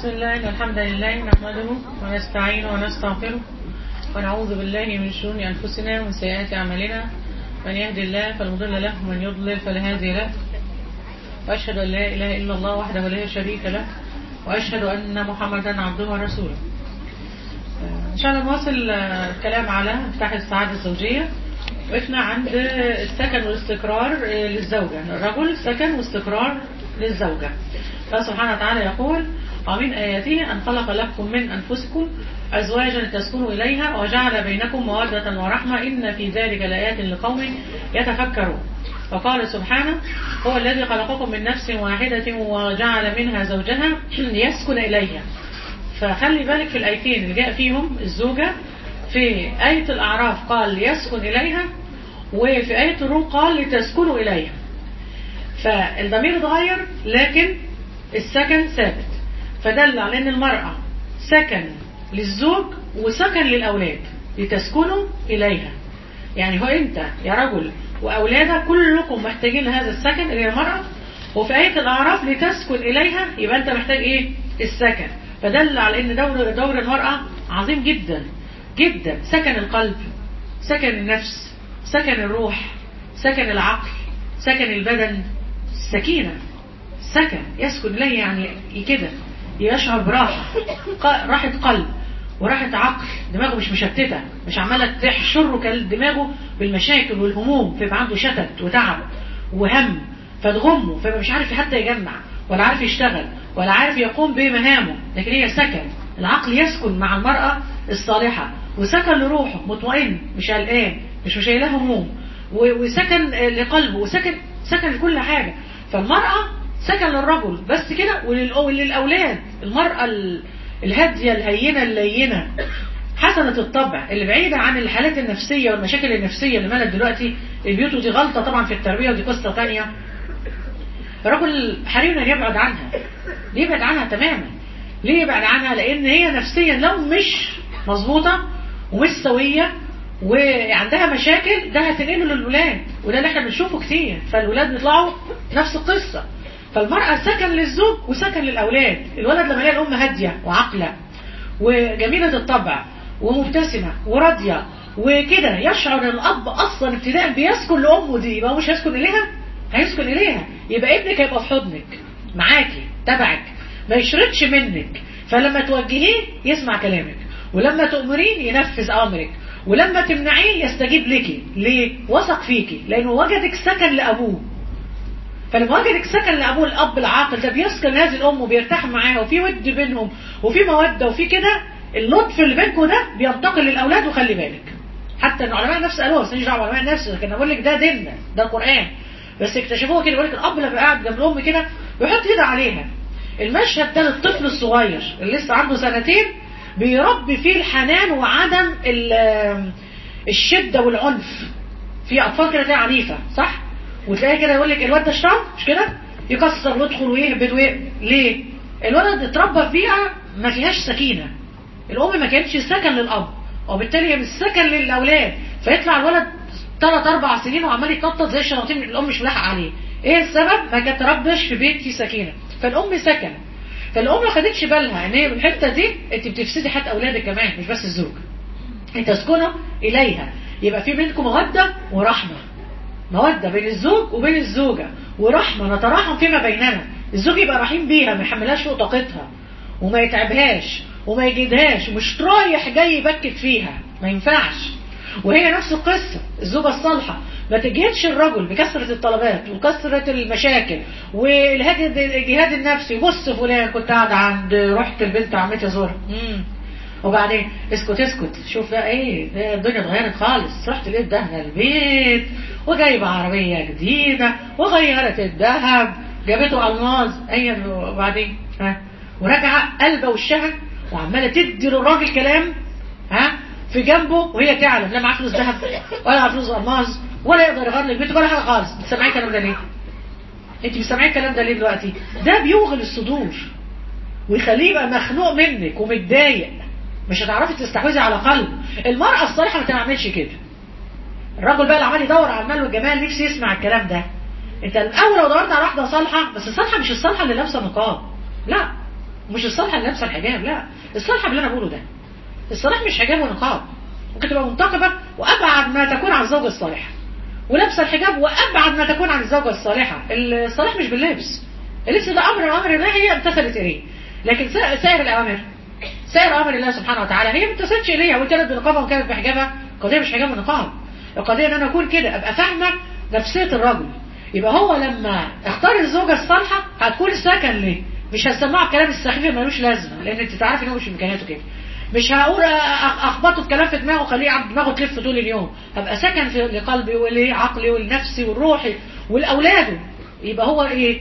بسم الله إن الحمد لله نحمده ونستعينه ونستغفره ونعوذ بالله من شرور أنفسنا ومن سيئات أعمالنا من يهدي الله فلا مضل له ومن يضلل فلا هادي له وأشهد أن لا إله إلا الله وحده لا شريك له وأشهد أن محمدا عبده ورسوله إن شاء الله نواصل الكلام على مفتاح السعادة الزوجية وقفنا عند السكن والاستقرار للزوجة الرجل سكن واستقرار للزوجة فسبحانه وتعالى يقول ومن آياته أن خلق لكم من أنفسكم أزواجا تسكنوا إليها وجعل بينكم مودة ورحمة إن في ذلك لآيات لقوم يتفكرون وقال سبحانه هو الذي خلقكم من نفس واحدة وجعل منها زوجها يسكن إليها فخلي بالك في الآيتين اللي جاء فيهم الزوجة في آية الأعراف قال يسكن إليها وفي آية الروم قال لتسكنوا إليها فالضمير اتغير لكن السكن ثابت فدل على ان المرأة سكن للزوج وسكن للأولاد لتسكنوا إليها يعني هو أنت يا رجل وأولادك كلكم محتاجين لهذا السكن اللي هي المرأة وفي آية الأعراف لتسكن إليها يبقى أنت محتاج إيه السكن فدل على ان دور, دور المرأة عظيم جدا جدا سكن القلب سكن النفس سكن الروح سكن العقل سكن البدن السكينة سكن يسكن إليه يعني كده يشعر براحة راحة قلب وراحة عقل دماغه مش مشتتة مش عمالة تحشره دماغه بالمشاكل والهموم فيبقى عنده شتت وتعب وهم فتغمه فيبقى مش عارف حتى يجمع ولا عارف يشتغل ولا عارف يقوم بمهامه لكن هي سكن العقل يسكن مع المرأة الصالحة وسكن لروحه مطمئن مش قلقان مش مش له هموم وسكن لقلبه وسكن سكن لكل حاجة فالمرأة سكن للرجل بس كده وللأولاد المرأة الهادية الهينة اللينة حسنة الطبع اللي بعيدة عن الحالات النفسية والمشاكل النفسية اللي مالت دلوقتي البيوت ودي غلطة طبعا في التربية ودي قصة تانية الرجل حريم ان يبعد عنها ليه يبعد عنها تماما ليه يبعد عنها لان هي نفسيا لو مش مظبوطة ومش سوية وعندها مشاكل ده هتنقله للولاد وده اللي احنا بنشوفه كتير فالولاد بيطلعوا نفس القصة فالمرأة سكن للزوج وسكن للأولاد الولد لما يلاقي الأم هادية وعاقلة وجميلة الطبع ومبتسمة وراضية وكده يشعر الأب أصلا ابتداء بيسكن لأمه دي يبقى مش هيسكن إليها هيسكن إليها يبقى ابنك هيبقى في حضنك معاكي تبعك ما يشردش منك فلما توجهيه يسمع كلامك ولما تأمرين ينفذ أمرك ولما تمنعيه يستجيب لك ليه؟ وثق فيكي لأنه وجدك سكن لأبوه فلما وجدك سكن لأبوه الأب العاقل ده بيسكن هذه الأم وبيرتاح معاها وفي ود بينهم وفي مودة وفي كده اللطف اللي بينكم ده بينتقل للأولاد وخلي بالك حتى ان علماء النفس قالوها بس مش دعوه علماء النفس لكن اقول لك ده ديننا ده قران بس اكتشفوها كده يقول لك الاب لما قاعد جنب الام كده بيحط ايده عليها المشهد ده للطفل الصغير اللي لسه عنده سنتين بيربي فيه الحنان وعدم الشده والعنف في اطفال كده تلاقي عنيفه صح وتلاقي كده يقول لك الواد ده اشتغل مش كده يكسر ويدخل ويهبد ويهبد ليه الولد اتربى في بيئه ما فيهاش سكينه الام ما كانتش سكن للاب وبالتالي هي مش سكن للاولاد فيطلع الولد ثلاث اربع سنين وعمال يتنطط زي الشياطين الام مش لاحقه عليه ايه السبب ما كانت تربش في بيت فيه سكينه فالام سكن فالام ما خدتش بالها ان هي الحته دي انت بتفسدي حتى اولادك كمان مش بس الزوج انت تسكنوا اليها يبقى في بينكم موده ورحمه موده بين الزوج وبين الزوجه ورحمه نتراحم فيما بيننا الزوج يبقى رحيم بيها ما يحملهاش فوق طاقتها وما يتعبهاش وما يجدهاش مش رايح جاي يبكت فيها ما ينفعش وهي نفس القصة الزوجة الصالحة ما تجهدش الرجل بكثرة الطلبات وكثرة المشاكل والجهاد النفسي بص فلان كنت قاعدة عند رحت البنت عمتي ازورها وبعدين اسكت اسكت شوف بقى ايه ده الدنيا اتغيرت خالص رحت لقيت دهنة البيت وجايبة عربية جديدة وغيرت الذهب جابته الماظ ايوه وبعدين ها وراجعة قلبة وشها وعمالة تدي للراجل كلام ها في جنبه وهي تعلم لا معاه فلوس ذهب ولا معاه فلوس الماظ ولا يقدر يغير لك بيته ولا حاجه خالص بتسمعي الكلام ده ليه؟ انت بتسمعي الكلام ده ليه دلوقتي؟ ده بيوغل الصدور ويخليه يبقى مخنوق منك ومتضايق مش هتعرفي تستحوذي على قلب المرأة الصالحة ما تعملش كده الراجل بقى اللي عمال يدور على المال والجمال نفسي يسمع الكلام ده انت الاول لو دورت على واحده صالحه بس الصالحه مش الصالحه اللي لابسه نقاب لا مش الصالحه اللي لابسه الحجاب لا الصالحه اللي انا بقوله ده الصلاح مش حجاب ونقاب ممكن تبقى منتقبه وابعد ما تكون عن الزوجه الصالحه ولابسه الحجاب وابعد ما تكون عن الزوجه الصالحه الصلاح مش باللبس اللبس ده امر امر الله هي امتثلت اليه لكن سائر الاوامر سائر اوامر الله سبحانه وتعالى هي ما امتثلتش اليها وكانت بنقابها وكانت بحجابها القضيه مش حجاب ونقاب القضيه ان انا اكون كده ابقى فاهمه نفسيه الرجل يبقى هو لما اختار الزوجه الصالحه هتكون السكن ليه مش هسمعه الكلام السخيف اللي ملوش لازمه لان انت تعرفي ان هو مش امكانياته كده مش هقول اخبطه في كلام في دماغه وخليه عم دماغه تلف طول اليوم هبقى سكن في لقلبي ولعقلي ولنفسي ولروحي ولاولاده يبقى هو ايه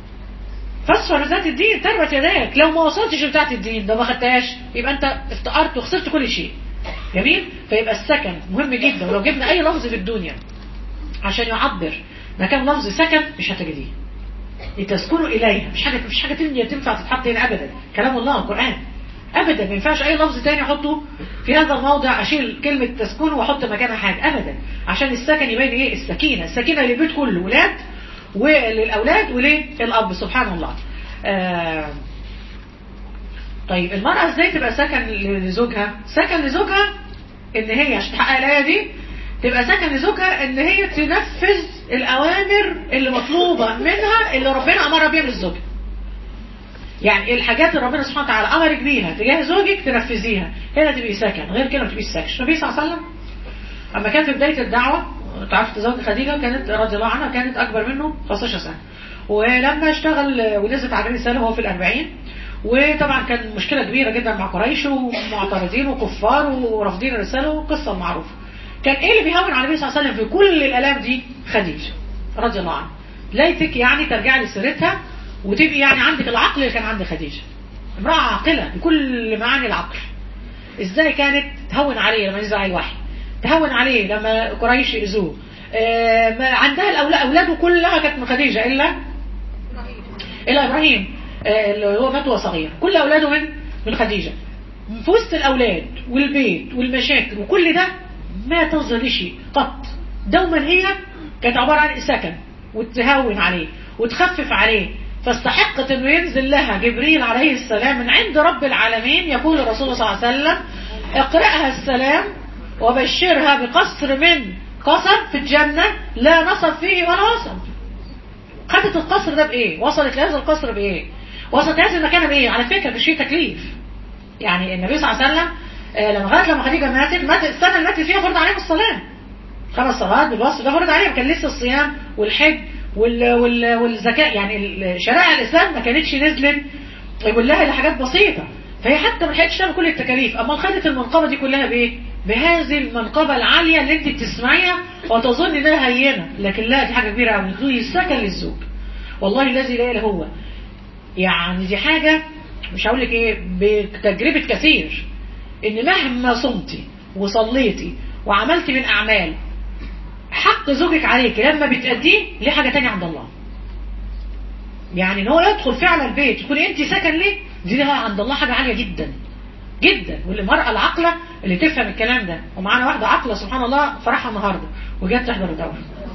فاصفر ذات الدين تربت يداك لو ما وصلتش بتاعت الدين ده ما خدتهاش يبقى انت افتقرت وخسرت كل شيء جميل فيبقى السكن مهم جدا ولو جبنا اي لفظ في الدنيا عشان يعبر مكان لفظ سكن مش هتجديه لتسكنوا اليها مش حاجه مش حاجه تانية تنفع تتحط هنا ابدا كلام الله القران ابدا ما ينفعش اي لفظ تاني احطه في هذا الموضع اشيل كلمه تسكن واحط مكانها حاجه ابدا عشان السكن يبين ايه السكينه السكينه للبيت كله ولاد وللاولاد وللاب سبحان الله آه طيب المرأة ازاي تبقى سكن لزوجها سكن لزوجها ان هي عشان تحقق الايه دي تبقى سكن لزوجها ان هي تنفذ الاوامر اللي مطلوبه منها اللي ربنا امرها بيها للزوج يعني الحاجات اللي ربنا سبحانه وتعالى امرك بيها تجاه زوجك تنفذيها هنا تبقي سكن غير كده ما تبقيش سكن النبي صلى الله عليه وسلم اما كان في بدايه الدعوه تعرف تزوج خديجه كانت رضي الله عنها كانت اكبر منه 15 سنه ولما اشتغل ونزلت على الرساله وهو في الأربعين وطبعا كان مشكله كبيره جدا مع قريش ومعترضين وكفار ورافضين الرساله والقصه المعروفه كان ايه اللي بيهون على النبي صلى الله عليه وسلم في كل الالام دي خديجه رضي الله عنها ليتك يعني ترجعي لسيرتها وتبقي يعني عندك العقل اللي كان عند خديجه امراه عاقله بكل معاني العقل ازاي كانت تهون عليه لما ينزل عليه الوحي تهون عليه لما قريش يأذوه آه عندها الأولاد أولاده كلها كانت من خديجة إلا إلا إبراهيم آه اللي هو مات وهو صغير كل أولاده من من خديجة في وسط الأولاد والبيت والمشاكل وكل ده ما تظهر شيء قط دوما هي كانت عبارة عن سكن وتهون عليه وتخفف عليه فاستحقت انه ينزل لها جبريل عليه السلام من عند رب العالمين يقول الرسول صلى الله عليه وسلم اقرأها السلام وبشرها بقصر من قصر في الجنة لا نصب فيه ولا وصل خدت القصر ده بإيه وصلت لهذا القصر بإيه وصلت لهذا المكان بإيه على فكرة مش فيه تكليف يعني النبي صلى الله عليه وسلم آه لما غاية لما خديجة ماتت مات السنة اللي ماتت فيها فرض عليهم الصلاة خمس صلوات بالوصف ده فرض عليهم كان لسه الصيام والحج وال وال والزكاة يعني شرائع الإسلام ما كانتش نزلت يقول لها إلا حاجات بسيطة فهي حتى ما لحقتش تعمل كل التكاليف أما خدت المنقبة دي كلها بإيه؟ بهذه المنقبة العالية اللي انت بتسمعيها وتظن انها هينة لكن لا دي حاجة كبيرة قوي تقولي السكن للزوج والله الذي لا اله هو يعني دي حاجة مش هقول لك ايه بتجربة كثير ان مهما صمتي وصليتي وعملتي من اعمال حق زوجك عليك لما بتأديه ليه حاجة تانية عند الله يعني ان هو يدخل فعلا البيت تكون انت سكن ليه دي لها عند الله حاجة عالية جدا جدا والمرأة العاقلة اللي تفهم الكلام ده ومعانا واحدة عاقلة سبحان الله فرحها النهاردة وجات تحضر الدورة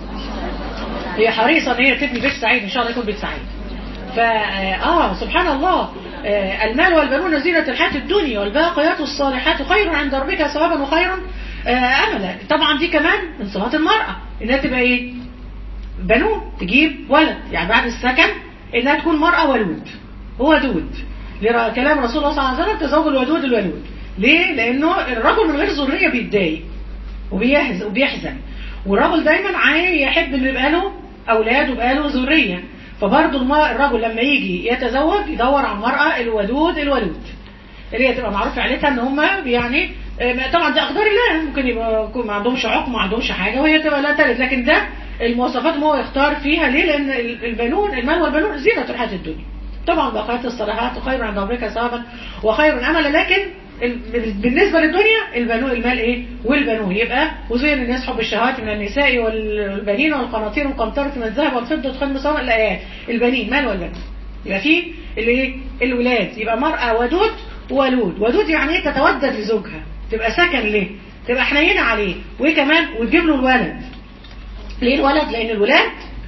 هي حريصة ان هي تبني بيت سعيد ان شاء الله يكون بيت سعيد فا اه سبحان الله آه المال والبنون زينة الحياة الدنيا والباقيات الصالحات خير عند ربك ثوابا وخير آه املا طبعا دي كمان من صفات المرأة انها تبقى ايه بنون تجيب ولد يعني بعد السكن انها تكون مرأة ولود ودود كلام رسول الله صلى الله عليه وسلم تزوج الودود الولود ليه؟ لأنه الرجل من غير ذرية بيتضايق وبيحزن, وبيحزن والرجل دايما عايز يحب انه يبقى له أولاد ويبقى له ذرية فبرضه الرجل لما يجي يتزوج يدور على المرأة الودود الولود اللي هي تبقى معروف عيلتها ان هم يعني طبعا ده اقدار الله ممكن يبقى ما عندهمش عقم ما عندهمش حاجه وهي تبقى لا تلد لكن ده المواصفات ما هو يختار فيها ليه لان البنون المال والبنون زينه الحياه الدنيا طبعا بقيت الصالحات خير عند ربك ثوابا وخير املا لكن بالنسبه للدنيا البنون المال ايه والبنون يبقى وزين الناس حب الشهوات من النساء والبنين والقناطير والقنطرة من الذهب والفضه خير مساواه الايات البنين مال والبنون يبقى في الايه الولاد يبقى مرأة ودود ولود ودود يعني ايه تتودد لزوجها تبقى سكن ليه تبقى حنينه عليه وايه كمان وتجيب له الولد ليه الولد لان الولاد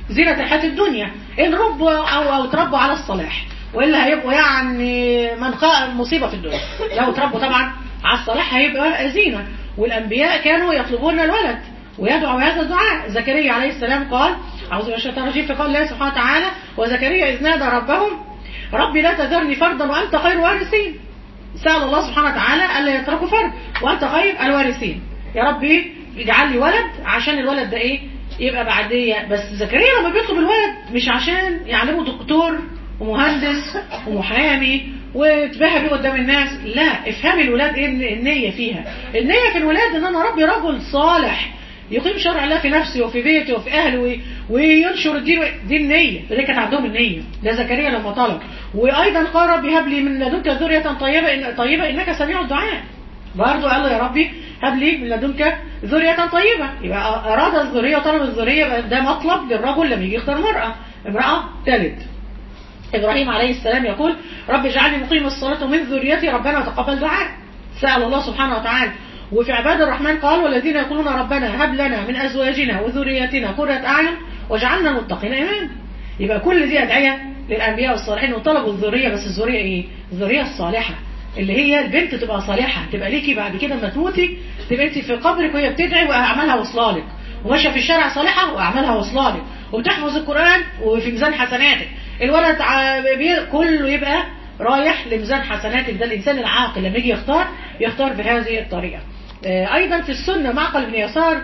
زينة الحياة الدنيا إن ربوا أو, أو تربوا على الصلاح وإلا هيبقوا يعني منخاء مصيبة في الدنيا لو تربوا طبعا على الصلاح هيبقى زينة والأنبياء كانوا يطلبون الولد ويدعو هذا الدعاء زكريا عليه السلام قال أعوذ بالله من الشيطان الرجيم فقال الله سبحانه وتعالى وزكريا إذ نادى ربهم ربي لا تذرني فردا وأنت خير وارثين سأل الله سبحانه وتعالى ألا يتركوا فرد وأنت خير الوارثين يا ربي اجعل لي ولد عشان الولد ده إيه يبقى بعدية بس زكريا لما بيطلب الولد مش عشان يعلمه دكتور ومهندس ومحامي وتباهى بيه قدام الناس لا افهمي الولاد ايه النية فيها النية في الولاد ان انا ربي رجل صالح يقيم شرع الله في نفسه وفي بيته وفي اهله وينشر الدين دي النية دي كانت عندهم النية ده زكريا لما طلب وايضا قال ربي هب لي من لدنك ذرية طيبة إن طيبة انك سميع الدعاء برضه قال له يا ربي هب لي من لدنك ذرية طيبة يبقى اراد الذرية وطلب الذرية ده مطلب للرجل لما يجي يختار امرأة امرأة تلد إبراهيم عليه السلام يقول رب اجعلني مقيم الصلاة ومن ذريتي ربنا وتقبل دعاء سأل الله سبحانه وتعالى وفي عباد الرحمن قال والذين يقولون ربنا هب لنا من أزواجنا وذريتنا قرة أعين واجعلنا متقين إيمان يبقى كل دي أدعية للأنبياء والصالحين وطلبوا الذرية بس الذرية إيه؟ الذرية الصالحة اللي هي البنت تبقى صالحة تبقى ليكي بعد كده لما تموتي تبقى انت في قبرك وهي بتدعي وأعمالها واصله لك وماشيه في الشارع صالحة وأعمالها واصله لك وبتحفظ القرآن وفي ميزان حسناتك الولد كله يبقى رايح لميزان حسناتك ده الإنسان العاقل لما يجي يختار يختار بهذه الطريقة أيضا في السنة معقل بن يسار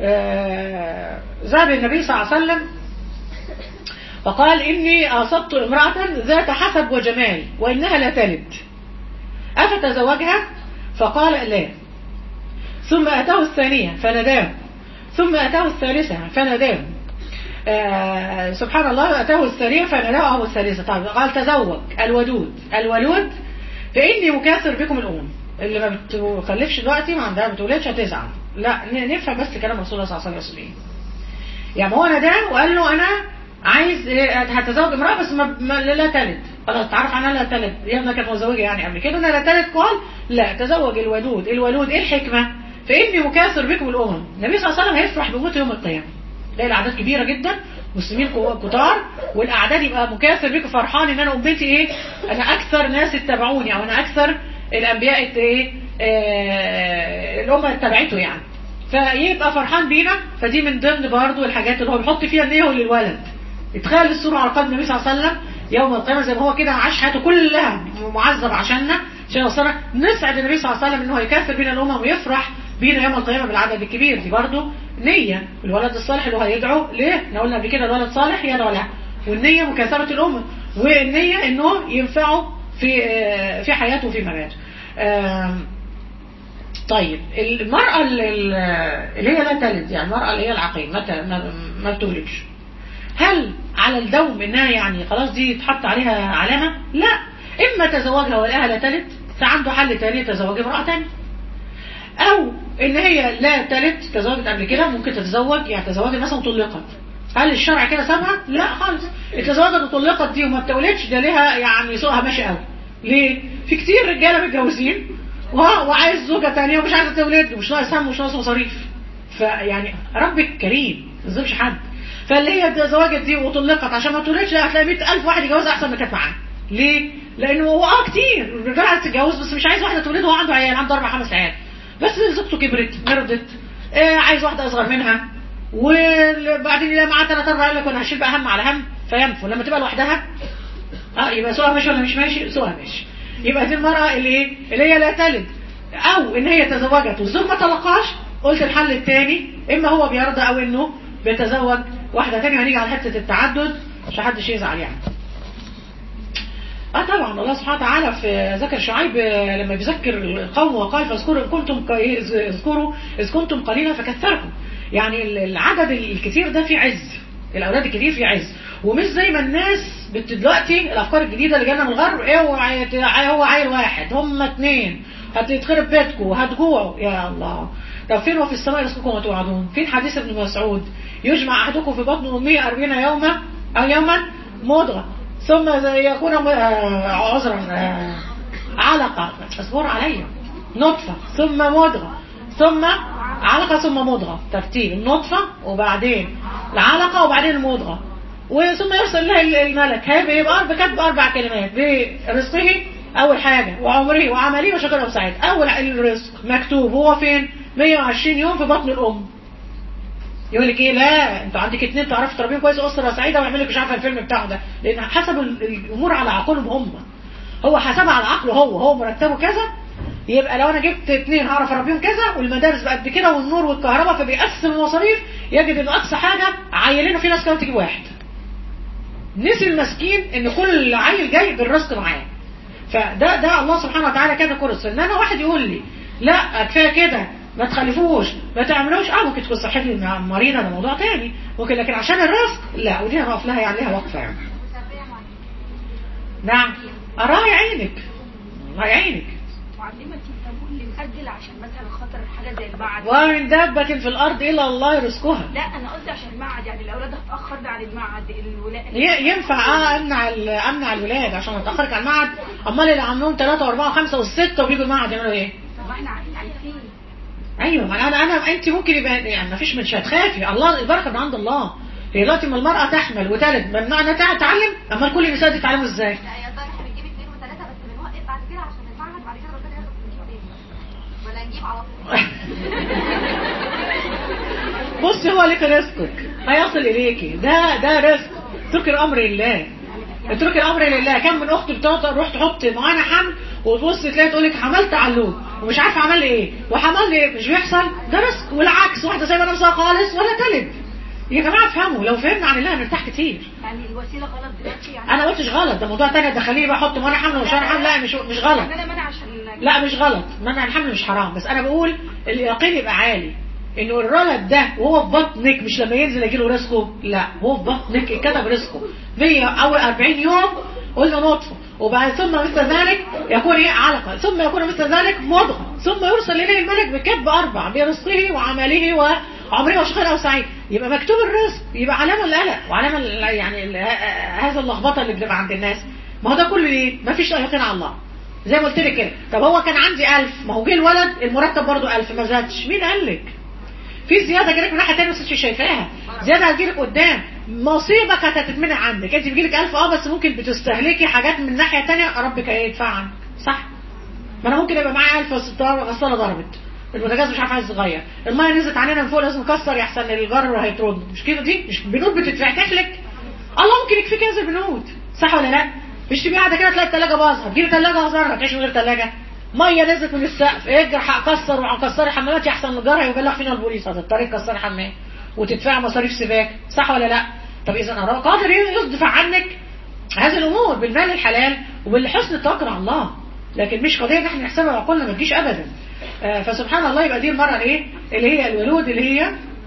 ذهب النبي صلى الله عليه وسلم فقال إني أصبت امرأة ذات حسب وجمال وإنها لا تلد أفتزوجها فقال لا ثم أتاه الثانية فنداه ثم أتاه الثالثة فنداه آه سبحان الله أتاه الثانية فنداه الثالثة طيب قال تزوج الودود الولود فإني مكاثر بكم الأمم اللي ما بتخلفش دلوقتي ما عندها بتولدش هتزعل لا نفهم بس كلام رسول الله صلى الله عليه وسلم يعني هو نداه وقال له أنا عايز هتزوج امرأة بس ما, ما لا تلد خلاص تعرف عنها لا تلد هي ابنها كانت متزوجة يعني قبل كده انا لا تلد قال لا تزوج الودود الولود ايه الحكمة فإني مكاثر بكم الأمم النبي صلى الله عليه وسلم هيفرح بموت يوم القيامة ده الأعداد كبيرة جدا مسلمين كتار والأعداد يبقى مكاثر بكم فرحان إن أنا أمتي إيه أنا أكثر ناس اتبعوني أو أنا أكثر الأنبياء إيه آه الأمة اتبعته يعني فيبقى فرحان بينا فدي من ضمن برضه الحاجات اللي هو بيحط فيها النية للولد اتخيل الصورة على قلب النبي صلى الله عليه وسلم يوم القيامة زي ما هو كده عاش حياته كلها معذب عشاننا عشان يوصلنا نسعد النبي صلى الله عليه وسلم انه هيكافر بينا الأمم ويفرح بينا يوم القيامة بالعدد الكبير دي برضه نية الولد الصالح اللي هو هيدعو ليه؟ احنا قلنا قبل كده الولد صالح يدعو له والنية مكاثرة الأمة والنية انه ينفعه في في حياته وفي مماته طيب المرأة اللي هي لا تلد يعني المرأة اللي هي العقيم متى ما بتولدش هل على الدوم انها يعني خلاص دي يتحط عليها علامة لا اما تزوجها ولها لا تلد فعنده حل تاني يتزوج امرأة تانية او ان هي لا تلد تزوجت قبل كده ممكن تتزوج يعني تزوجت مثلا طلقت هل الشرع كده سابها لا خالص التزوجت وطلقت دي وما بتولدش ده ليها يعني سوقها ماشي قوي ليه في كتير رجاله متجوزين وعايز زوجه ثانيه ومش عايزه تولد ومش ناقص هم ومش ناقص مصاريف فيعني ربك كريم ما يظلمش حد فاللي هي تزوجت دي وطلقت عشان ما تولدش لا هتلاقي 100000 واحد يتجوزها احسن ما كانت معاه ليه؟ لانه هو اه كتير الرجاله عايز تتجوز بس مش عايز واحده تولد وهو عنده عيال عنده اربع خمس عيال بس زوجته كبرت مرضت آه عايز واحده اصغر منها وبعدين يلاقي معاه ثلاث اربع يقول لك انا هشيل بقى هم على هم فينفوا لما تبقى لوحدها اه يبقى سوقها ماشي ولا مش ماشي سوقها ماشي يبقى دي المرأة اللي ايه اللي هي لا تلد او ان هي تزوجت والزوج ما طلقهاش قلت الحل الثاني اما هو بيرضى او انه بيتزوج واحدة ثانيه هنيجي على حتة التعدد مش حدش يزعل يعني اه طبعا الله سبحانه وتعالى في ذكر شعيب لما بيذكر القوم وقال فاذكروا ان كنتم اذكروا اذ كنتم قليلا فكثركم يعني العدد الكثير ده في عز الاولاد الكتير في عز ومش زي ما الناس دلوقتي الافكار الجديده اللي جانا من الغرب اوعى هو عيل واحد هم اثنين هتتخرب بيتكم هتجوعوا يا الله طب فين وفي السماء رزقكم وتوعدون فين حديث ابن مسعود يجمع احدكم في بطن امه 40 يوما او يوما مضغه ثم يكون عذرا علقه اصبر عليا نطفه ثم مضغه ثم علقه ثم مضغه ترتيب النطفه وبعدين العلقه وبعدين المضغه وثم يرسل لها الملك هيبقى بكتب اربع كلمات برزقه اول حاجه وعمره وعمله وشكره وسعيد اول الرزق مكتوب هو فين 120 يوم في بطن الام يقول لك ايه لا انتوا عندك اتنين تعرفوا تربيهم كويس اسره سعيده ويعمل لك مش عارفه الفيلم بتاعه ده لان حسب الامور على عقولهم هم هو حسبها على عقله هو هو مرتبه كذا يبقى لو انا جبت اتنين هعرف اربيهم كذا والمدارس بقى قد كده والنور والكهرباء فبيقسم المصاريف يجد ان اقصى حاجه عيلينه في ناس كانت تجيب واحد نسي المسكين ان كل عيل جاي بالرزق معاه فده ده الله سبحانه وتعالى كده كرس ان انا واحد يقول لي لا كفايه كده ما تخلفوش ما تعملوش اه ممكن تكون صحتي مريضه ده موضوع تاني ممكن لكن عشان الرزق لا ودي هنقف لها يعني لها وقفه يعني نعم راعي عينك راعي عينك معلمة التابوت اللي مأجل عشان مثلا خاطر حاجة زي المعد ومن دابة في الأرض إلا الله يرزقها لا أنا قلت عشان المعد يعني الأولاد هتأخرنا عن المعد الولاء ي- ينفع اه امنع ال- امنع الولاد عشان اتاخرك على المعهد امال اللي عندهم ثلاثة واربعة وخمسة وستة وبيجوا المعهد يعملوا ايه؟ طب احنا عارفين ايوه ما انا انا انت ممكن يبقى يعني ما فيش مش هتخافي الله البركه من عند الله هي دلوقتي ما المراه تحمل وتلد ممنوع انها تتعلم امال كل النساء تتعلموا ازاي؟ لا يا ترى احنا بنجيب اثنين وثلاثة بس بنوقف بعد كده عشان المعهد بعد كده ربنا يرزق نجيب تاني ولا نجيب على طول بص هو لك رزقك هيصل اليكي ده ده رزق اتركي الامر لله اتركي الامر لله كم من اخت بتروح تحط معانا حمل وتبص تلاقي تقول لك حملت علوم ومش عارفه عمل لي ايه وحمل لي ايه مش بيحصل ده رزق والعكس واحده سايبه نفسها خالص ولا تلد يا جماعه افهموا لو فهمنا عن الله هنرتاح كتير يعني الوسيلة غلط دلوقتي يعني انا ما قلتش غلط ده موضوع تاني دخليه بقى احط معانا حمل ومش حمل لا مش مش غلط يعني أنا منع عشان لا مش غلط منع الحمل مش حرام بس انا بقول اليقين يبقى عالي انه الولد ده وهو في بطنك مش لما ينزل يجيله رزقه لا هو في بطنك كتب رزقه 100 او 40 يوم قلنا نطفه وبعد ثم مثل ذلك يكون ايه علقه ثم يكون مثل ذلك مضغه ثم يرسل اليه الملك بكتب اربع برزقه وعمله وعمره وشقي او سعيد يبقى مكتوب الرزق يبقى علامه القلق وعلامه ال- يعني ال- هذا اللخبطه اللي بتبقى عند الناس ما هو ده كله ليه؟ ما فيش يقين على الله زي ما قلت لك كده طب هو كان عندي 1000 ما هو جه الولد المرتب برضه 1000 ما زادش مين قال لك في زياده جالك من ناحيه ثانيه بس انت مش شايفاها زياده هتجيلك قدام مصيبه كانت هتتمنع عنك انت بيجيلك 1000 اه بس ممكن بتستهلكي حاجات من ناحيه ثانيه ربك هيدفع عنك صح ما انا ممكن يبقى معايا 1000 بس الغساله ضربت البوتاجاز مش عارف عايز يتغير الميه نزلت علينا من فوق لازم نكسر يحسن الجر هيترد مش كده دي مش بنود بتتفتح لك الله ممكن يكفيك هذه البنود صح ولا لا مش تبقى قاعده كده تلاقي الثلاجه باظت تجيب ثلاجه هزارة تعيش من غير ثلاجه ميه نزلت من السقف اجرح كسر وكسري حمامات يحسن الجار هيبلغ فينا البوليس هتضطري تكسري حمام وتدفع مصاريف سباك صح ولا لا طب اذا الله قادر يدفع عنك هذه الامور بالمال الحلال وبالحسن التوكل على الله لكن مش قضيه ان احنا نحسبها بعقولنا ما تجيش ابدا آه، فسبحان الله يبقى دي المرأة ايه اللي هي الولود اللي هي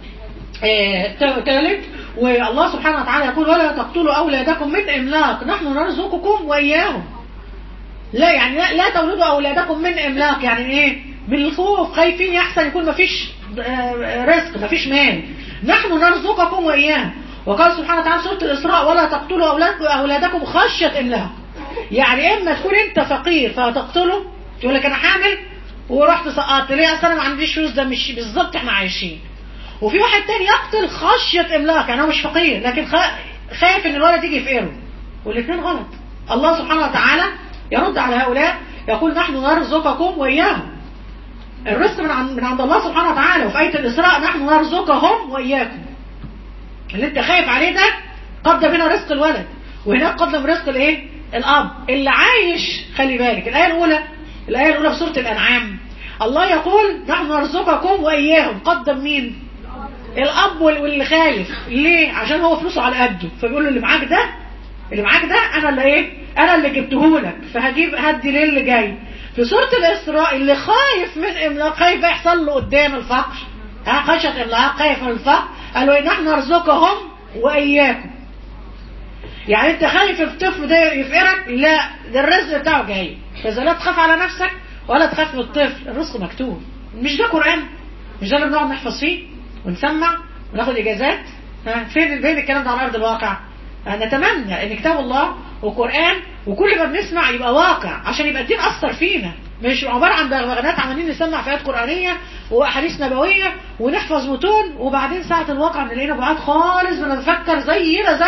آه، تالت والله سبحانه وتعالى يقول ولا تقتلوا أولادكم من إملاق نحن نرزقكم وإياهم لا يعني لا, لا تولدوا أولادكم من إملاق يعني إيه من الخوف خايفين يحسن يكون مفيش آه، رزق مفيش مال نحن نرزقكم وإياهم وقال سبحانه وتعالى في سورة الإسراء ولا تقتلوا أولادكم, أولادكم خشية إملاق يعني إما تكون أنت فقير فتقتله تقول لك أنا حامل ورحت سقطت ليه اصل انا ما عنديش فلوس ده مش بالظبط احنا عايشين وفي واحد تاني يقتل خشيه املاق يعني هو مش فقير لكن خا- خايف ان الولد يجي يفقره والاثنين غلط الله سبحانه وتعالى يرد على هؤلاء يقول نحن نرزقكم واياهم الرزق من عند من عند الله سبحانه وتعالى وفي ايه الاسراء نحن نرزقهم واياكم اللي انت خايف عليه ده قدم هنا رزق الولد وهناك قدم رزق الايه الاب اللي عايش خلي بالك الايه الاولى الايه الاولى في سوره الانعام الله يقول نحن نرزقكم واياهم قدم مين الاب وال- واللي خايف ليه عشان هو فلوسه على قده فبيقول له اللي معاك ده اللي معاك ده انا اللي ايه انا اللي جبته لك فهجيب هدي ليه اللي جاي في سوره الاسراء اللي خايف من املاق خايف يحصل له قدام الفقر ها خشيه املاق خايف من الفقر قالوا إيه؟ نحن نرزقهم واياكم يعني انت خايف الطفل ده يفقرك لا ده الرزق بتاعه جاي فاذا لا تخاف على نفسك ولا تخاف من الطفل الرزق مكتوب مش ده قران مش ده اللي بنقعد نحفظ فيه ونسمع وناخد اجازات ها فين فين الكلام ده على ارض الواقع نتمنى ان كتاب الله وقران وكل ما بنسمع يبقى واقع عشان يبقى الدين اثر فينا مش عباره عن بغبغانات عمالين نسمع في ايات قرانيه واحاديث نبويه ونحفظ متون وبعدين ساعه الواقع نلاقينا بعاد خالص بنفكر زينا زي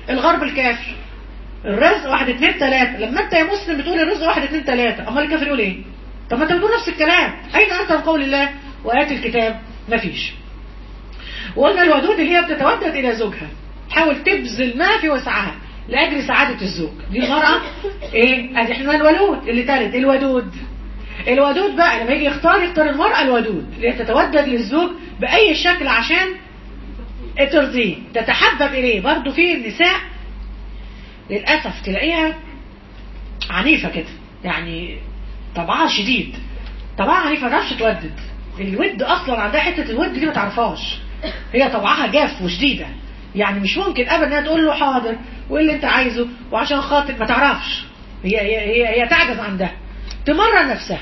الغرب الكافر الرزق واحد اتنين تلاتة لما انت يا مسلم بتقول الرزق واحد اتنين تلاتة امال الكافر يقول ايه طب ما انت بتقول نفس الكلام اين انت من قول الله وايات الكتاب مفيش وقلنا الودود اللي هي بتتودد الى زوجها تحاول تبذل ما في وسعها لاجل سعاده الزوج دي المراه ايه ادي احنا الولود اللي تالت الودود الودود بقى لما يجي يختار يختار المراه الودود اللي هي تتودد للزوج باي شكل عشان ترضيه تتحبب اليه برضه في النساء للاسف تلاقيها عنيفه كده يعني طبعها شديد طبعها عنيفه ما تعرفش تودد الود اصلا عندها حته الود دي ما تعرفهاش هي طبعها جاف وشديده يعني مش ممكن ابدا انها تقول له حاضر وايه اللي انت عايزه وعشان خاطر ما تعرفش هي هي هي, هي تعجز عن ده تمرن نفسها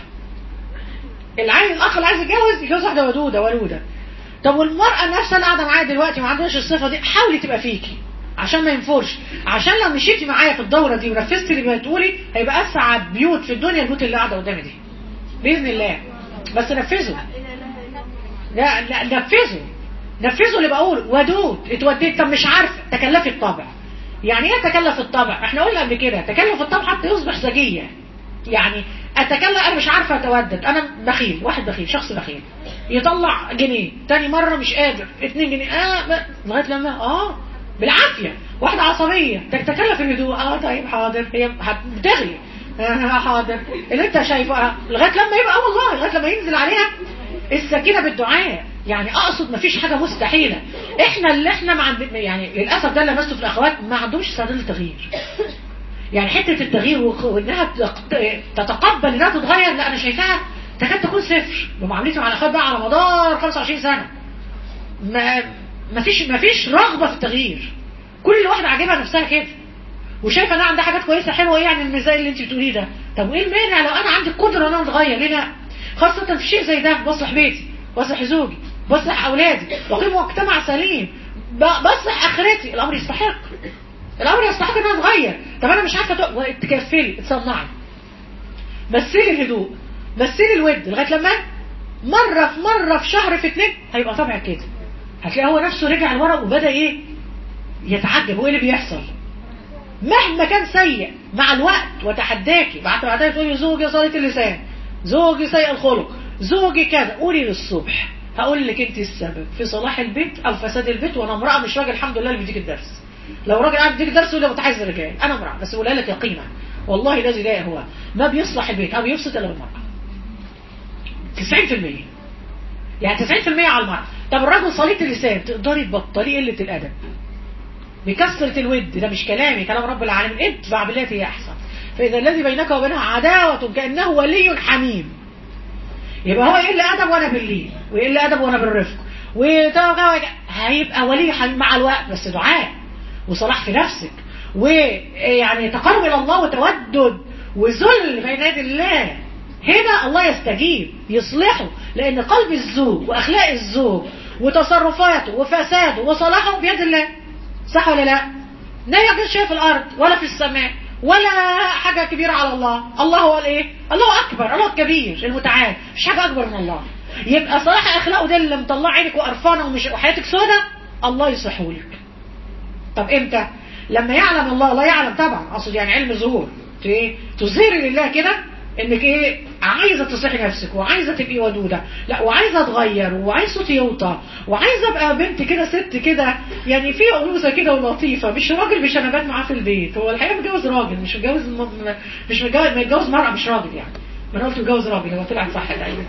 العين الاخ اللي عايز يتجوز يتجوز واحده ودوده ولوده طب والمراه نفسها اللي قاعده معايا دلوقتي ما عندهاش الصفه دي حاولي تبقى فيكي عشان ما ينفرش عشان لو مشيتي معايا في الدوره دي ونفذتي اللي بتقولي هيبقى اسعد بيوت في الدنيا البيوت اللي قاعده قدامي دي باذن الله بس نفذوا لا لا نفذوا نفذوا اللي بقوله ودود اتوديت طب مش عارفه تكلفي الطبع يعني ايه تكلف الطبع احنا قلنا قبل كده تكلف الطبع حتى يصبح سجيه يعني اتكلم انا مش عارفه اتودد انا بخيل واحد بخيل شخص بخيل يطلع جنيه تاني مره مش قادر اتنين جنيه اه ما- لغايه لما اه بالعافيه واحده عصبيه تتكلف الهدوء اه طيب حاضر هي هت- بتغلي آه حاضر اللي انت شايفه آه. لغايه لما يبقى اه والله لغايه لما ينزل عليها السكينه بالدعاء يعني اقصد مفيش حاجه مستحيله احنا اللي احنا ما عند... يعني للاسف ده اللي لمسته في الاخوات ما عندهمش استعداد للتغيير يعني حته التغيير وخ- وانها تق- تتقبل انها تتغير لا انا شايفاها تكاد تكون صفر بمعاملتي مع الاخوات بقى على مدار 25 سنه ما ما فيش ما فيش رغبه في التغيير كل واحده عاجبها نفسها كده وشايفه انها عندها حاجات كويسه حلوه ايه يعني المزايا اللي انت بتقوليه ده طب وايه المانع لو انا عندي القدره ان انا اتغير ليه لا خاصه في شيء زي ده بصلح بيتي بصلح زوجي بصلح اولادي واقيم مجتمع سليم ب- بصلح اخرتي الامر يستحق الامر يستحق ان انا اتغير طب انا مش عارفه تق- تكفلي تصنعي مثلي الهدوء مثلي الود لغايه لما مره في مره في شهر في اتنين هيبقى طبعك كده هتلاقي هو نفسه رجع لورا وبدا ايه يتعجب هو ايه اللي بيحصل مهما كان سيء مع الوقت وتحداكي بعد بعدها تقولي زوجي صلة اللسان زوجي سيء الخلق زوجي كذا قولي للصبح هقول لك انت السبب في صلاح البيت او فساد البيت وانا امراه مش راجل الحمد لله اللي بيديك الدرس لو راجل قاعد بيديك الدرس يقول لي متحيز الرجال انا امراه بس بقولها لك يقينا والله الذي لا هو ما بيصلح البيت او بيفسد الا بالمراه 90% يعني 90% على المرأة طب الراجل صليت اللسان تقدري تبطلي قلة الأدب بكسرة الود ده مش كلامي كلام رب العالمين ادفع بالتي هي أحسن فإذا الذي بينك وبينها عداوة كأنه ولي حميم يبقى هو يقل أدب وأنا باللين ويقل أدب وأنا بالرفق وده هيبقى ولي حميم مع الوقت بس دعاء وصلاح في نفسك ويعني تقرب إلى الله وتودد وذل بين يدي الله هنا الله يستجيب يصلحه لأن قلب الزوج وأخلاق الزوج وتصرفاته وفساده وصلاحه بيد الله صح ولا لا لا يوجد شيء في الأرض ولا في السماء ولا حاجة كبيرة على الله الله هو الايه الله أكبر الله الكبير المتعال مش حاجة أكبر من الله يبقى صلاح أخلاقه ده اللي مطلع عينك وقرفانة ومش وحياتك سودة الله يصحه لك طب امتى لما يعلم الله الله يعلم طبعا اقصد يعني علم ظهور ايه تظهري لله كده انك ايه عايزه تصلحي نفسك وعايزه تبقي ودوده لا وعايزه اتغير وعايز صوتي يوطى وعايزه ابقى بنت كده ست كده يعني في انوثه كده ولطيفه مش راجل بشنبات معاه في البيت هو الحقيقه متجوز راجل مش متجوز م... م- مش متجوز متجوز مرأة مش راجل يعني ما انا قلت متجوز راجل هو طلع صح تقريبا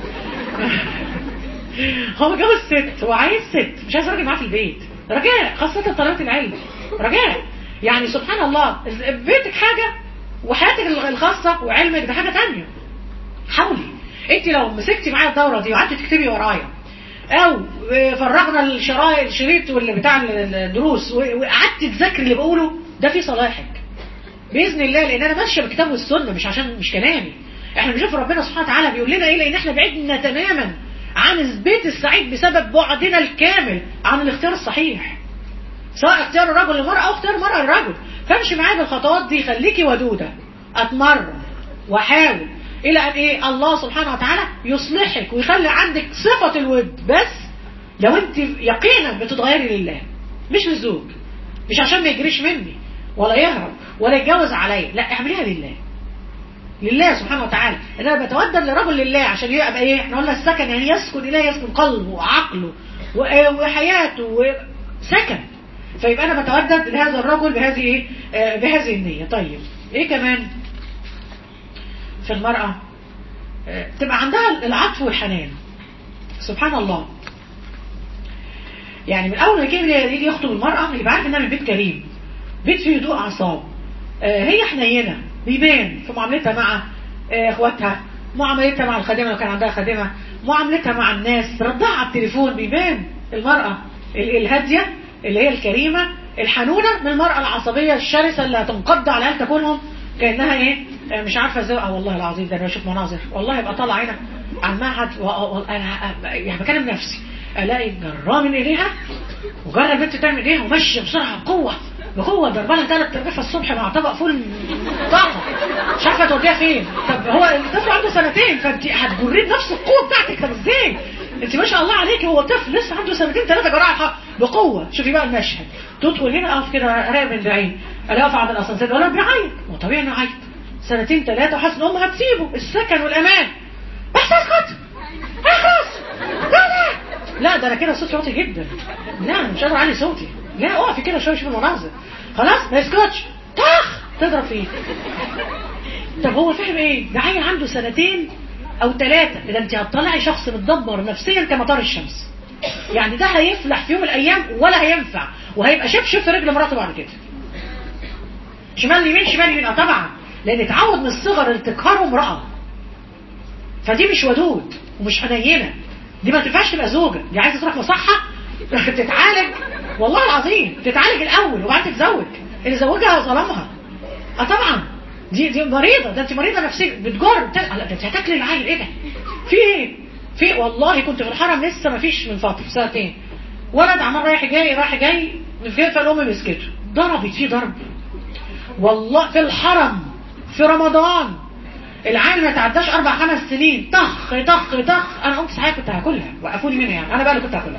هو متجوز ست هو عايز ست مش عايز راجل معاه في البيت رجاء خاصة طلبة العلم رجاء يعني سبحان الله بيتك حاجة وحياتك الخاصة وعلمك ده حاجة تانية حاولي انت لو مسكتي معايا الدورة دي وقعدتي تكتبي ورايا او فرغنا الشرايط الشريط واللي بتاع الدروس وقعدت تذاكري اللي بقوله ده في صلاحك باذن الله لان انا ماشيه بالكتاب والسنه مش عشان مش كلامي احنا بنشوف ربنا سبحانه وتعالى بيقول لنا ايه لان احنا بعدنا تماما عن البيت السعيد بسبب بعدنا الكامل عن الاختيار الصحيح سواء اختيار الرجل للمرأة او اختيار المرأة للرجل فامشي معايا بالخطوات دي خليكي ودودة اتمرن واحاول الى ان ايه الله سبحانه وتعالى يصلحك ويخلي عندك صفة الود بس لو انت يقينا بتتغيري لله مش للزوج مش عشان ما يجريش مني ولا يهرب ولا يتجوز عليا لا اعمليها لله لله سبحانه وتعالى ان انا بتودد لرجل لله عشان يبقى ايه احنا قلنا السكن يعني يسكن اليه يسكن قلبه وعقله و- وحياته وسكن فيبقى انا بتودد لهذا الرجل بهذه ايه آه، بهذه النيه طيب ايه كمان في المراه آه، تبقى عندها العطف والحنان سبحان الله يعني من اول ما يجي يجي يخطب المراه يبقى عارف انها من بيت كريم بيت فيه هدوء اعصاب آه، هي حنينه بيبان في معاملتها مع آه، اخواتها معاملتها مع الخادمه لو كان عندها خادمه معاملتها مع الناس ردها على التليفون بيبان المراه ال- الهاديه اللي هي الكريمه الحنونه من المراه العصبيه الشرسه اللي هتنقض على العيال تاكلهم كانها ايه آه، مش عارفه ازاي اه والله العظيم ده انا بشوف مناظر والله يبقى طالع عينك على المعهد و- و- انا يعني بكلم نفسي الاقي جراه من ايديها وجرى البنت تعمل ايه وماشيه بسرعه بقوه بقوه ضربانه ثلاث ترغيفه الصبح مع طبق فول طاقه مش عارفه توديها فين طب هو الطفل عنده سنتين فانت هتجريه بنفس القوه بتاعتك طب ازاي؟ انت ما شاء الله عليك هو طفل لسه عنده سنتين ثلاثه جراحه بقوه شوفي بقى المشهد تدخل هنا اقف كده راقب من بعيد الاقي اقف عند الاسانسير ولا بيعيط ما طبيعي انه يعيط سنتين ثلاثه وحاسس ان امها هتسيبه السكن والامان بس اسكت اخلص لا لا لا ده انا كده صوتي واطي جدا لا أنا مش قادر اعلي صوتي لا اقفي كده شويه شوفي المناظر خلاص ما يسكتش طخ تضرب فيه طب هو فاهم ايه ده عيل عنده سنتين او ثلاثه ده انت هتطلعي شخص متدمر نفسيا كمطار الشمس يعني ده هيفلح في يوم من الايام ولا هينفع وهيبقى شبشب في رجل مراته بعد كده شمال يمين شمال يمين اه طبعا لان اتعود من الصغر ان تقهره امراه فدي مش ودود ومش حنينه دي ما تنفعش تبقى زوجه دي عايزه تروح مصحه تتعالج والله العظيم تتعالج الاول وبعدين تتزوج اللي زوجها ظلمها اه طبعا دي دي مريضه ده انت مريضه نفسيا بتجر بت... لا ده انت هتاكلي العيل ايه ده في ايه في والله كنت في الحرم لسه ما فيش من فتره سنتين ولد عمال رايح جاي رايح جاي فالام مسكته ضربت فيه ضرب والله في الحرم في رمضان العيل ما تعداش اربع خمس سنين طخ طخ طخ انا قمت صحيح كنت هاكلها وقفوني منها يعني انا بقى اللي كنت هاكلها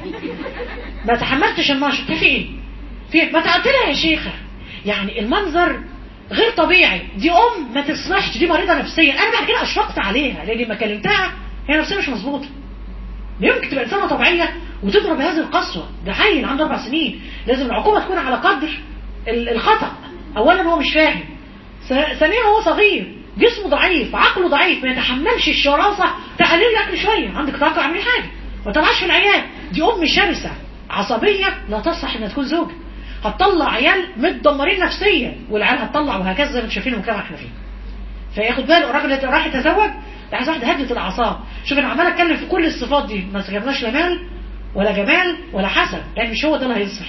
ما تحملتش المشط في ايه في إيه؟ ما تقتلها يا شيخه يعني المنظر غير طبيعي دي ام ما تصلحش دي مريضه نفسيا انا بعد كده اشفقت عليها لان لما كلمتها هي نفسها مش مظبوطه يمكن تبقى انسانه طبيعيه وتضرب بهذه القسوه ده عيل عنده اربع سنين لازم العقوبه تكون على قدر ال- الخطا اولا هو مش فاهم ث- ثانيا هو صغير جسمه ضعيف عقله ضعيف ما يتحملش الشراسه تقلل لي اكل شويه عندك طاقه اعملي حاجه ما طلعش في العيال دي ام شرسه عصبيه لا تصلح انها تكون زوجه هتطلع عيال متدمرين نفسيا والعيال هتطلع وهكذا زي ما انتم شايفين المجتمع احنا فيه فياخد باله الراجل اللي راح يتزوج ده عايز واحده هدت الاعصاب شوف انا عمال اتكلم في كل الصفات دي ما جبناش لا مال ولا جمال ولا حسن لان مش هو ده اللي هيصلح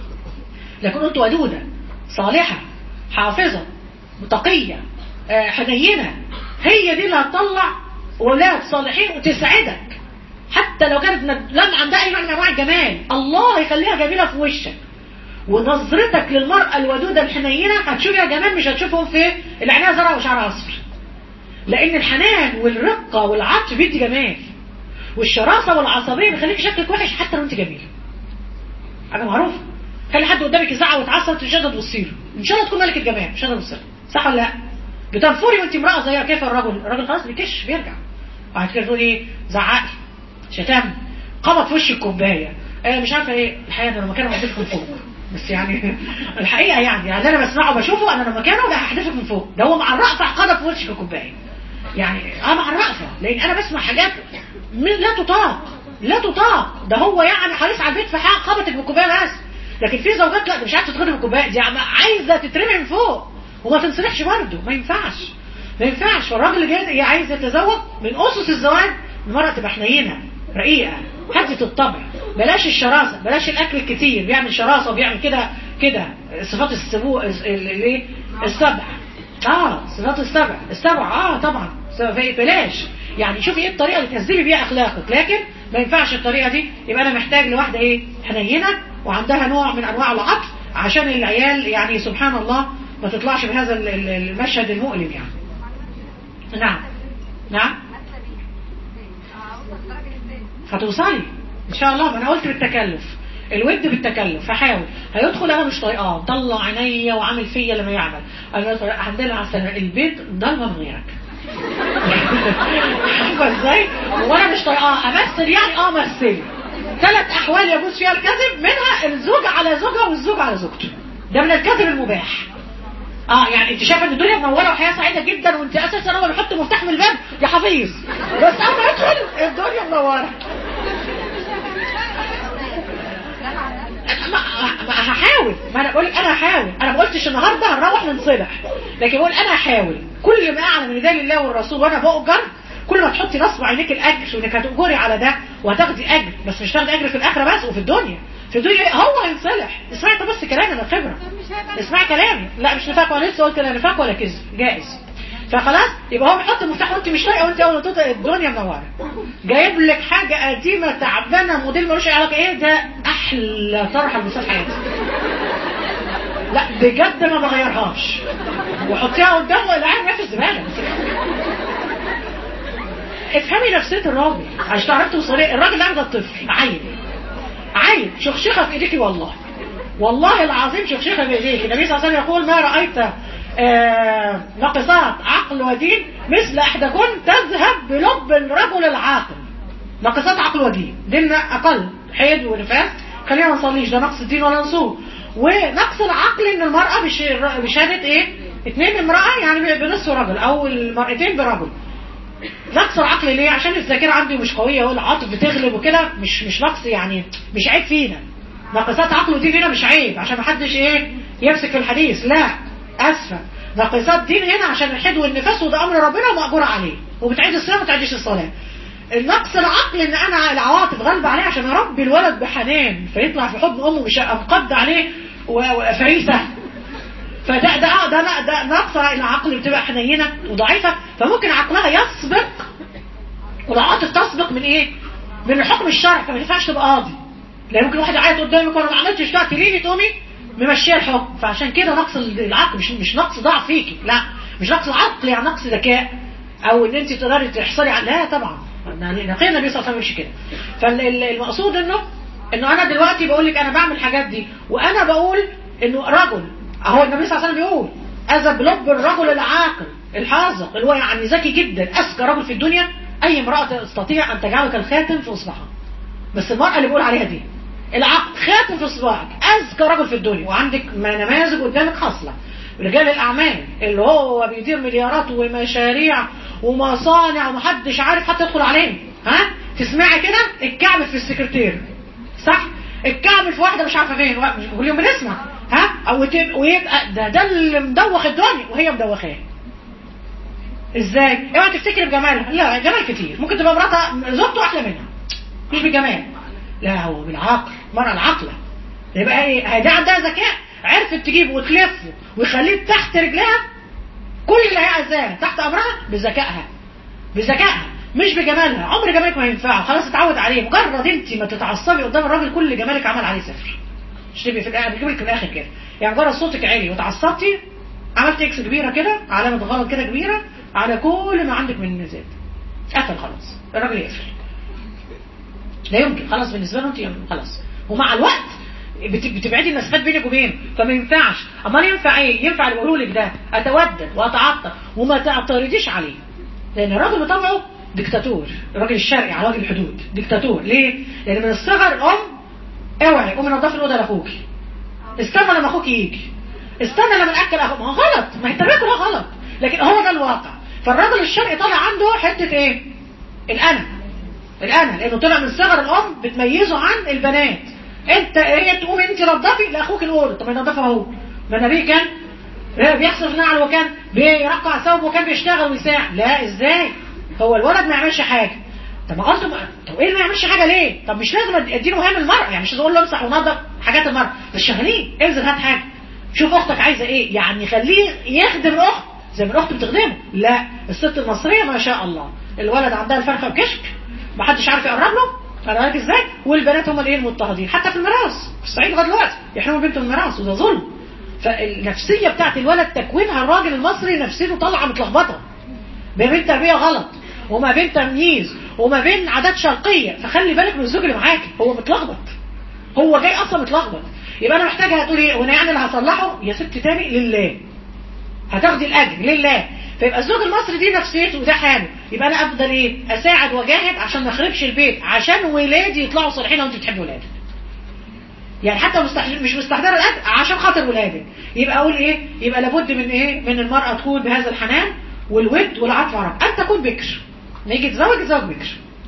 لكن قلت ودوده صالحه حافظه متقيه آه، حنينه هي دي اللي هتطلع ولاد صالحين وتسعدك حتى لو كانت ند- لم عندها اي نوع من انواع الجمال الله يخليها جميله في وشك ونظرتك للمرأة الودودة الحنينة هتشوفها جمال مش هتشوفهم في اللي عينيها زرع وشعرها اصفر لان الحنان والرقة والعطف بيدي جمال والشراسة والعصبية بيخليك شكلك وحش حتى لو انت جميلة حاجة معروفة خلي حد قدامك يزعق ويتعصب انت مش قادرة تبصي له ان شاء الله تكون ملكة جمال مش قادرة تبصي له صح ولا لا بتنفري وانت امرأة زيها كيف الرجل الراجل خلاص بيكش بيرجع بعد كده تقول ايه زعقي شتم خبط في وش الكوبايه آه مش عارفه ايه الحقيقه انا لما كان هحدفك من فوق بس يعني الحقيقه يعني يعني انا بسمعه وبشوفه انا لما كانه ده هحدفك من فوق ده هو مع الرأفه قذف في وشك الكوبايه يعني اه مع الرأفه لان انا بسمع حاجات م- لا تطاق لا تطاق ده هو يعني حريص على البيت في حق خبطك بالكوبايه بس لكن في زوجات لا ده مش عارفه تتخدم بالكوبايه دي عم- عايزه تترمي من فوق وما تنصلحش برضه ما ينفعش ما ينفعش فالراجل اللي جاي عايز يتزوج من اسس الزواج المرأة تبقى حنينة رقيقة هدة الطبع بلاش الشراسة بلاش الاكل الكتير بيعمل شراسة وبيعمل كده كده صفات السبو ال- ال- الايه السبع اه صفات السبع السبع اه طبعا سبع- في- بلاش يعني شوفي ايه الطريقة اللي تهذبي بيها اخلاقك لكن ما ينفعش الطريقة دي يبقى انا محتاج لواحدة ايه حنينة وعندها نوع من انواع العطف عشان العيال يعني سبحان الله ما تطلعش بهذا ال- ال- المشهد المؤلم يعني نعم نعم حاسه بيه اه اوصل لدرجه ازاي هتوصلي ان شاء الله ما انا قلت بالتكلف الود بالتكلف فحاول هيدخل انا مش طايقاه مطلع عينيا وعامل فيا لما يعمل انا الحمد لله على السلامه البيت ضلمه من غيرك عارفه ازاي وانا مش طايقاه امثل يعني اه امثل ثلاث احوال يجوز فيها الكذب منها الزوج على زوجها والزوج على زوجته ده من الكذب المباح اه يعني انت شايفه ان الدنيا منوره وحياه سعيده جدا وانت اساسا اول ما يحط مفتاح من الباب يا حفيظ بس اول ما يدخل الدنيا منوره ما ما هحاول ما انا بقول لك انا هحاول انا ما قلتش النهارده هنروح ننصلح لكن بقول انا هحاول كل ما اعلم ان ده لله والرسول وانا بؤجر كل ما تحطي نصب عينيك الاجر وانك هتؤجري على ده وهتاخدي اجر بس مش تاخدي اجر في الاخره بس وفي الدنيا في الدنيا هو هينصلح اسمعي انت بس كلامي انا خبره اسمعي كلامي لا مش نفاق ولا لسه قلت لا نفاق ولا كذب جائز فخلاص يبقى هو بيحط المفتاح وانت مش لاقيه وانت اول ما تطلع الدنيا منوره جايب لك حاجه قديمه تعبانه موديل ملوش أي علاقه ايه ده احلى طرحه لمثال حياتي لا بجد ما بغيرهاش وحطيها قدامه العين ما في الزباله افهمي نفسيه الراجل عشان تعرفي توصلي الراجل ده ده الطفل عيل عيل شخشخه في ايديكي والله والله العظيم شخشخه في ايديك النبي صلى الله عليه وسلم يقول ما رايت آه ناقصات عقل ودين مثل احدكن تذهب بلب الرجل العاقل ناقصات عقل ودين ديننا اقل حيض ونفاس خلينا ما نصليش ده نقص الدين ولا نصوم ونقص العقل ان المرأة بش- بشهادة ايه اتنين امرأة يعني بنصف رجل او المرأتين برجل نقص العقل ليه عشان الذاكرة عندي مش قوية والعاطف بتغلب وكده مش مش نقص يعني مش عيب فينا ناقصات عقل ودين هنا مش عيب عشان محدش ايه يمسك في الحديث لا اسفة ناقصات دين هنا عشان الحد والنفاس وده امر ربنا ومأجور عليه وبتعيد الصلاة وما تعيدش الصلاة النقص العقل ان انا العواطف غالبة عليه عشان اربي الولد بحنان فيطلع في حضن امه مش امقد عليه و- وفريسة فده ده ده ده, ده نقص العقل بتبقى حنينه وضعيفه فممكن عقلها يسبق والعاطف تسبق من ايه؟ من الحكم الشرعي فما ينفعش تبقى قاضي لان ممكن واحد يعيط قدامك وانا ما عملتش ده تليني تقومي ممشيه الحكم فعشان كده نقص العقل مش مش نقص ضعف فيكي لا مش نقص عقل يعني نقص ذكاء او ان انت تقدري تحصلي على لا طبعا يعني نقي النبي صلى الله عليه وسلم مش كده فالمقصود انه انه انا دلوقتي بقول لك انا بعمل الحاجات دي وانا بقول انه رجل اهو النبي صلى الله عليه وسلم بيقول اذهب لب الرجل العاقل الحاذق اللي هو يعني ذكي جدا اذكى رجل في الدنيا اي امراه تستطيع ان تجعلك الخاتم في اصبعها بس المرأة اللي بقول عليها دي العقد خاتم في صباعك اذكى رجل في الدنيا وعندك نماذج قدامك حاصله رجال الاعمال اللي هو بيدير مليارات ومشاريع ومصانع ومحدش عارف حتى يدخل عليه ها تسمعي كده الكعب في السكرتير صح الكعب في واحده مش عارفه فين مش كل يوم بنسمع ها او تبقى ويبقى ده ده اللي مدوخ الدنيا وهي مدوخاه ازاي اوعى تفتكر بجمالها لا جمال كتير ممكن تبقى مراتها زوجته احلى منها مش بالجمال لا هو بالعقل مرة العقلة يبقى ايه هي دي عندها ذكاء عرفت تجيبه وتلفه ويخليه تحت رجلها كل اللي هي عايزاه تحت امرها بذكائها بذكائها مش بجمالها عمر جمالك ما ينفعه خلاص اتعود عليه مجرد انت ما تتعصبي قدام الراجل كل جمالك عمل عليه صفر مش تبقي في الاخر بيجيب لك في الاخر كده يعني مجرد صوتك عالي وتعصبتي عملت اكس كبيره كده علامه غلط كده كبيره على كل ما عندك من الميزان قفل خلاص الراجل يقفل لا يمكن خلاص بالنسبه له انت خلاص ومع الوقت بت- بتبعدي المسافات بينك وبينه فما ينفعش امال ينفع ايه ينفع اللي بقوله لك ده اتودد واتعطف وما تعترضيش عليه لان الراجل بطبعه ديكتاتور الراجل الشرقي على وجه الحدود ديكتاتور ليه لان من الصغر الام اوعي قومي نضفي الاوضه لاخوكي استنى لما اخوك يجي استنى لما ناكل اخوك ما هو غلط ما هي التربيه كلها غلط لكن هو ده الواقع فالراجل الشرقي طالع عنده حته ايه الانا الانا لانه طلع من صغر الام بتميزه عن البنات انت هي تقوم انت نظفي لاخوك الاوضه طب ما ينظفها هو ما النبي كان بيحصل نعل وكان بيرقع ثوب وكان بيشتغل ويساعد لا ازاي هو الولد ما يعملش حاجه طب ما قلت طب ايه اللي ما يعملش حاجه ليه طب مش لازم اديله مهام المرأة يعني مش لازم اقول له امسح ونظف حاجات المرأة بس شغليه انزل هات حاجه شوف اختك عايزه ايه يعني خليه يخدم الاخت زي ما الاخت بتخدمه لا الست المصريه ما شاء الله الولد عندها الفرخه بكشك ما حدش عارف يقرب له خلي بالك ازاي والبنات هم الايه المضطهدين حتى في الميراث في الصعيد لغايه دلوقتي يحرموا بنته من الميراث وده ظلم فالنفسيه بتاعت الولد تكوينها الراجل المصري نفسيته طالعه متلخبطه ما بين تربيه غلط وما بين تمييز وما بين عادات شرقيه فخلي بالك من الزوج اللي معاك هو متلخبط هو جاي اصلا متلخبط يبقى انا محتاجه هتقول ايه وانا يعني اللي هصلحه يا ست تاني لله هتاخدي الاجر لله فيبقى الزوج المصري دي نفسيته وده حاله يبقى انا افضل ايه اساعد واجاهد عشان ما اخربش البيت عشان ولادي يطلعوا صالحين وانت بتحبي ولادك يعني حتى مستحضر مش مستحضره الاجر عشان خاطر ولادك يبقى اقول ايه يبقى لابد من ايه من المراه تكون بهذا الحنان والود والعطف على رب ان تكون بكر نيجي تزوج تزوج بكر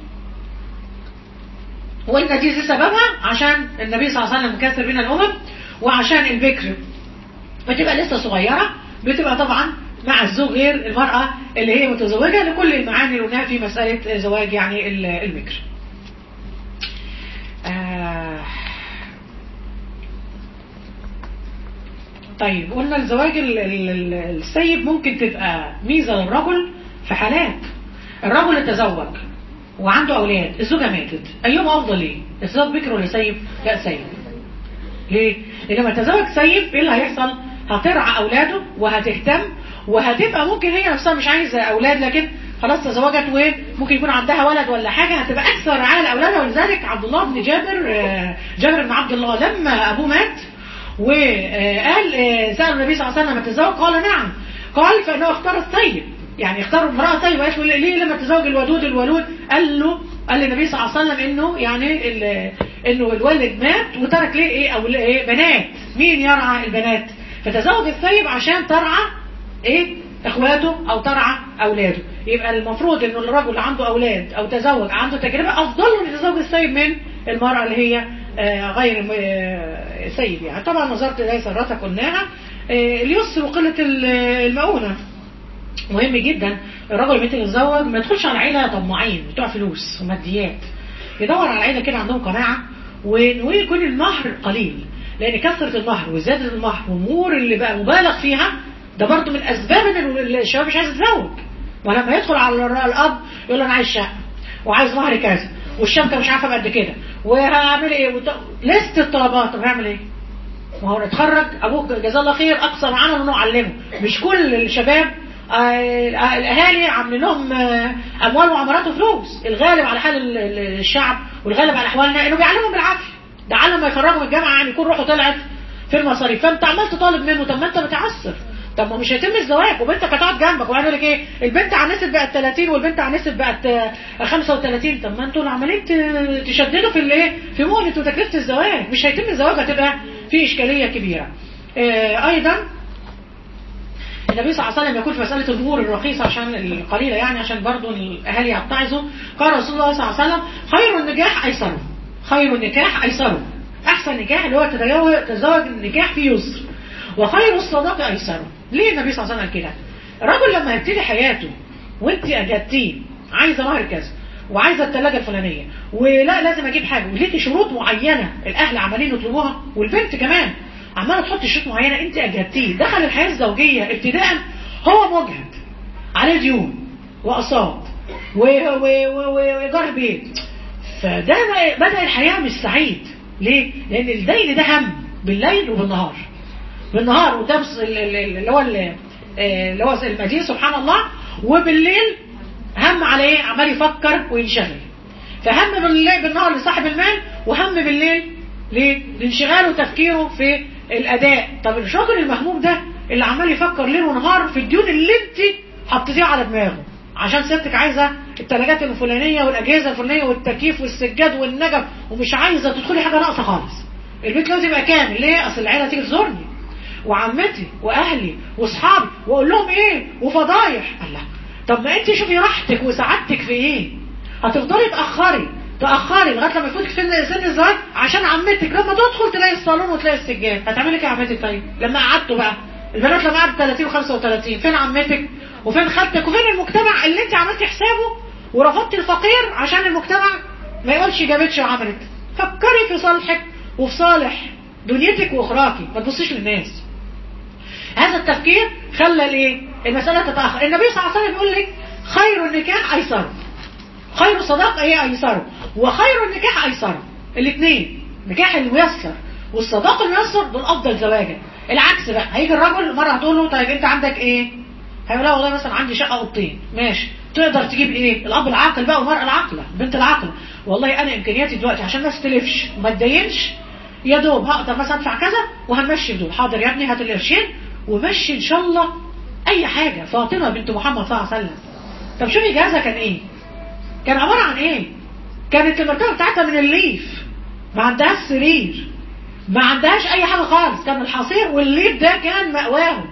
وإن دي سببها عشان النبي صلى الله عليه وسلم كاثر بين الأمم وعشان البكر بتبقى لسه صغيرة بتبقى طبعا مع الزوج غير المرأة اللي هي متزوجة لكل المعاني اللي قلناها في مسألة زواج يعني البكر آه طيب قلنا الزواج السيب ممكن تبقى ميزة للرجل في حالات الرجل اتزوج وعنده أولاد الزوجة ماتت أيهما أفضل ليه الزوج بكر ولا سيب لا سيب ليه لأن لما تزوج سيب إيه اللي هيحصل هترعى أولاده وهتهتم وهتبقى ممكن هي نفسها مش عايزة أولاد لكن خلاص تزوجت وممكن يكون عندها ولد ولا حاجة هتبقى أكثر رعاية لأولادها ولذلك عبد الله بن جابر جابر بن عبد الله لما أبوه مات وقال سأل النبي صلى الله عليه وسلم تزوج قال نعم قال فإنه اختار الطيب يعني اختار امرأة طيبة قالت له ليه لما تزوج الودود الولود قال له قال للنبي صلى الله عليه وسلم انه يعني انه الولد مات وترك ليه ايه او ايه بنات مين يرعى البنات فتزوج الثيب عشان ترعى ايه اخواته او ترعى اولاده يبقى المفروض انه الرجل اللي عنده اولاد او تزوج عنده تجربة افضل له ان يتزوج الثيب من المرأة اللي هي آه غير آه سيب يعني طبعا نظرت الى سرتها قلناها آه اليسر وقلة المؤونة مهم جدا الراجل اللي يتزوج ما يدخلش على عيله طماعين بتوع فلوس وماديات يدور على عيله كده عندهم قناعه ويكون المهر قليل لان كثره المهر وزياده المهر والامور اللي بقى مبالغ فيها ده برضه من اسباب ان الشباب مش عايز يتزوج ولما يدخل على الاب يقول له انا عايز شقه وعايز مهر كذا والشبكه مش عارفه قد كده وهعمل ايه وط... لست الطلبات طب هعمل ايه؟ ما هو اتخرج ابوك جزاه الله خير اقصى معانا انه علمه مش كل الشباب الاهالي عاملين لهم اموال وعمارات وفلوس الغالب على حال الشعب والغالب على احوالنا انه بيعلمهم بالعافيه ده علم ما يخرجوا من الجامعه يعني يكون روحه طلعت في المصاريف فانت عمال تطالب منه طب ما انت متعسر طب ما مش هيتم الزواج وبنتك هتقعد جنبك وقاعد يقول لك ايه البنت عنست بقت 30 والبنت عنست بقت 35 طب ما انتوا عمالين تشددوا في الايه في مهله وتكلفه الزواج مش هيتم الزواج هتبقى في اشكاليه كبيره اه ايضا النبي صلى الله عليه وسلم يقول في مسألة الأمور الرخيصة عشان القليلة يعني عشان برضو الأهالي يتعظوا قال رسول الله صلى الله عليه وسلم خير النجاح أيسره خير النكاح أيسره أحسن نكاح اللي هو تزوج النكاح في يسر وخير الصداقة أيسره ليه النبي صلى الله عليه وسلم كده الرجل لما يبتدي حياته وانت أجدتيه عايزة مهر كذا وعايزة الثلاجة الفلانية ولا لازم أجيب حاجة وليكي شروط معينة الأهل عمالين يطلبوها والبنت كمان عماله تحط شروط معينه انت اجهدتيه دخل الحياه الزوجيه ابتداء هو مجهد عليه ديون واقساط وايجار بيت فده بدا الحياه مش سعيد ليه؟ لان الدين ده هم بالليل وبالنهار بالنهار قدام اللي هو اللي هو المدين سبحان الله وبالليل هم على ايه؟ عمال يفكر وينشغل فهم بالليل بالنهار لصاحب المال وهم بالليل ليه؟ لانشغاله وتفكيره في الاداء طب الراجل المهموم ده اللي عمال يفكر ليل ونهار في الديون اللي انت حطيتيها على دماغه عشان سيادتك عايزه الثلاجات الفلانيه والاجهزه الفلانيه والتكييف والسجاد والنجف ومش عايزه تدخلي حاجه ناقصه خالص البيت لازم يبقى كامل ليه اصل العيله تيجي تزورني وعمتي واهلي واصحابي واقول لهم ايه وفضايح الله طب ما انت شوفي راحتك وسعادتك في ايه هتفضلي تاخري تأخري لغاية لما يفوتك سن سن الزواج عشان عمتك لما تدخل تلاقي الصالون وتلاقي السجاد هتعملي ايه يا عمتك طيب لما قعدتوا بقى البنات لما قعدت 30 و35 فين عمتك وفين خالتك وفين المجتمع اللي انت عملتي حسابه ورفضتي الفقير عشان المجتمع ما يقولش جابتش وعملت فكري في صالحك وفي صالح دنيتك واخراكي ما تبصيش للناس هذا التفكير خلى الايه المسألة تتأخر النبي صلى الله عليه وسلم يقول لك خير النكاح ايسر خير الصداقة ايه ايسر وخير النكاح ايسر الاثنين نكاح الميسر والصداقة الميسر دول افضل زواجا العكس بقى هيجي الراجل مرة هتقول له طيب انت عندك ايه هيقول لها والله مثلا عندي شقة اوضتين ماشي تقدر تجيب ايه الاب العاقل بقى والمرأة العاقلة البنت العاقلة والله انا امكانياتي دلوقتي عشان ما استلفش وما اتدينش يا دوب هقدر مثلا ادفع كذا وهنمشي بدول حاضر يا ابني هات القرشين ومشي ان شاء الله اي حاجه فاطمه بنت محمد صلى الله عليه وسلم طب شوفي جهازها كان ايه كان عباره عن ايه كانت المركبه بتاعتها من الليف ما عندهاش سرير ما عندهاش اي حاجه خالص كان الحصير والليف ده كان مأواهم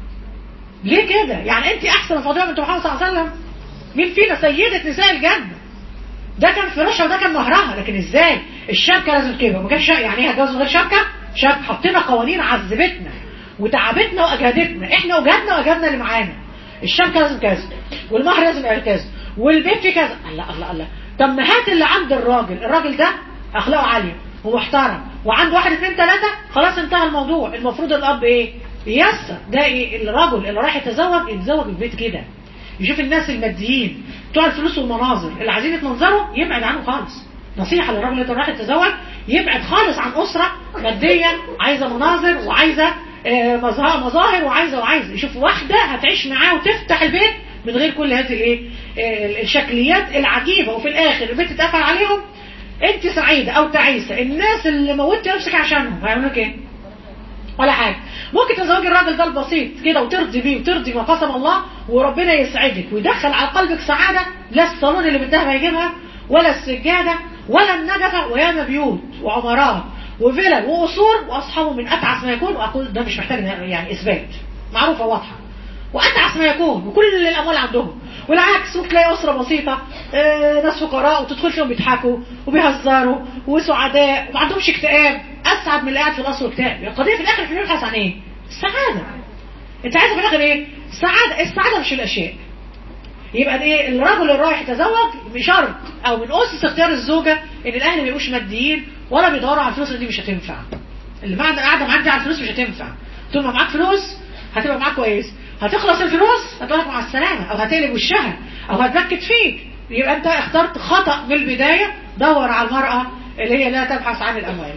ليه كده يعني انت احسن من فاطمه بنت محمد صلى الله عليه وسلم مين فينا سيده نساء الجنه ده كان فراشها وده كان مهرها لكن ازاي الشبكه لازم كده ما كانش يعني ايه هتجوز من غير شبكه شبكه حطينا قوانين عذبتنا وتعبتنا واجهدتنا احنا وجهدنا واجهدنا اللي معانا الشبكه لازم كذا والمهر لازم يبقى كذا والبيت فيه كذا الله الله الله طب ما هات اللي عند الراجل الراجل ده اخلاقه عاليه ومحترم وعنده واحد اثنين ثلاثه خلاص انتهى الموضوع المفروض الاب ايه يسر ده إيه الرجل اللي رايح يتزوج يتزوج في البيت كده يشوف الناس الماديين بتوع الفلوس والمناظر اللي عايزين يتمنظروا يبعد عنه خالص نصيحة للراجل اللي رايح يتزوج يبعد خالص عن أسرة مادية عايزة مناظر وعايزة آه، مظاهر مظاهر وعايزة وعايزة يشوف واحدة هتعيش معاه وتفتح البيت من غير كل هذه الايه آه، الشكليات العجيبة وفي الآخر البيت اتقفل عليهم انت سعيدة او تعيسة الناس اللي موتت نفسك عشانهم هيعملوا لك ايه ولا حاجة ممكن تزوجي الراجل ده البسيط كده وترضي بيه وترضي ما قسم الله وربنا يسعدك ويدخل على قلبك سعادة لا الصالون اللي بالذهب هيجيبها ولا السجادة ولا النجفة وياما بيوت وعمارات وفلل وقصور واصحابه من اتعس ما يكون واقول ده مش محتاج يعني اثبات معروفة واضحة واتعس ما يكون وكل الاموال عندهم والعكس وتلاقي اسره بسيطه آه، ناس فقراء وتدخل فيهم بيضحكوا وبيهزروا وسعداء وما عندهمش اكتئاب اسعد من اللي قاعد في القصر واكتئاب القضيه في الاخر احنا بنبحث عن ايه؟ السعاده انت عايز في الاخر ايه؟ السعاده السعاده مش الاشياء يبقى ايه الرجل اللي رايح يتزوج بشرط او من اسس اختيار الزوجه ان الاهل ما يبقوش ماديين ولا بيدوروا على الفلوس دي مش هتنفع اللي بعد قاعده معاك دي على الفلوس مش هتنفع طول ما معاك فلوس هتبقى معاك كويس هتخلص الفلوس هتقولك مع السلامه او هتقلب وشها او هتبكت فيك يبقى انت اخترت خطا من البدايه دور على المراه اللي هي لا تبحث عن الاموال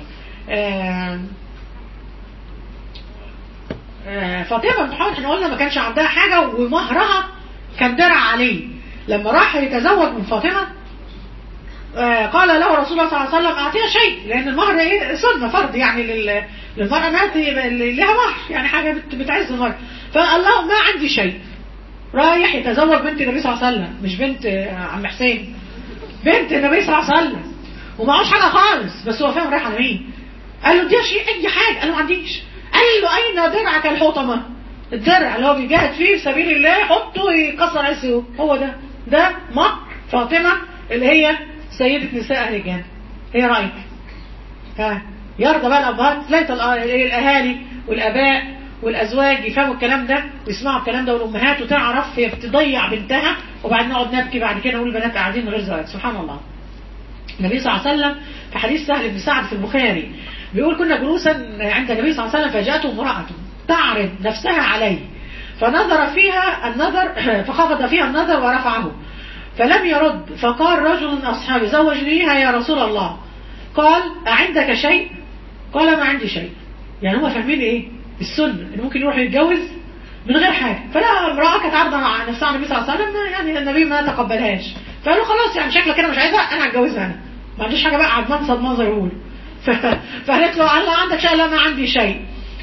آه آه، فاطمه بنت حمد احنا قلنا ما كانش عندها حاجه ومهرها كان درع عليه لما راح يتزوج من فاطمه آه، قال له رسول الله صلى الله عليه وسلم اعطيها شيء لان المهر ايه سنه فرض يعني لل- للمراه انها ت- لها مهر يعني حاجه بت- بتعز المراه فقال له ما عندي شيء رايح يتزوج بنت النبي صلى الله عليه وسلم مش بنت آه، عم حسين بنت النبي صلى الله عليه وسلم ومعهوش حاجه خالص بس هو فاهم رايح على مين قال له اديها شيء اي حاجه قال له ما عنديش قال له اين درعك الحطمه الدرع اللي هو بيجاهد فيه في سبيل الله حطه يكسر عيسه هو ده ده مهر فاطمه اللي هي سيده نساء اهل الجنه ايه رايك ها يرضى بقى الابهات ليت الأ- الاهالي والاباء والازواج يفهموا الكلام ده ويسمعوا الكلام ده والامهات وتعرف هي بتضيع بنتها وبعدين نقعد نبكي بعد كده نقول البنات قاعدين من غير زواج سبحان الله النبي صلى الله عليه وسلم في حديث سهل بن سعد في البخاري بيقول كنا جلوسا عند النبي صلى الله عليه وسلم فجاءته امرأة تعرض نفسها عليه فنظر فيها النظر فخفض فيها النظر ورفعه فلم يرد فقال رجل من أصحابه زوجنيها يا رسول الله قال أعندك شيء قال ما عندي شيء يعني هم فاهمين ايه السنة ان ممكن يروح يتجوز من غير حاجة فلا امرأة كانت عارضة مع نفسها على النبي صلى الله عليه وسلم يعني النبي ما تقبلهاش فقال له خلاص يعني شكلك كده مش عايزها انا هتجوزها انا ما عنديش حاجة بقى عدمان صدمان زي يقول فقالت له قال له عندك شيء لا ما عندي شيء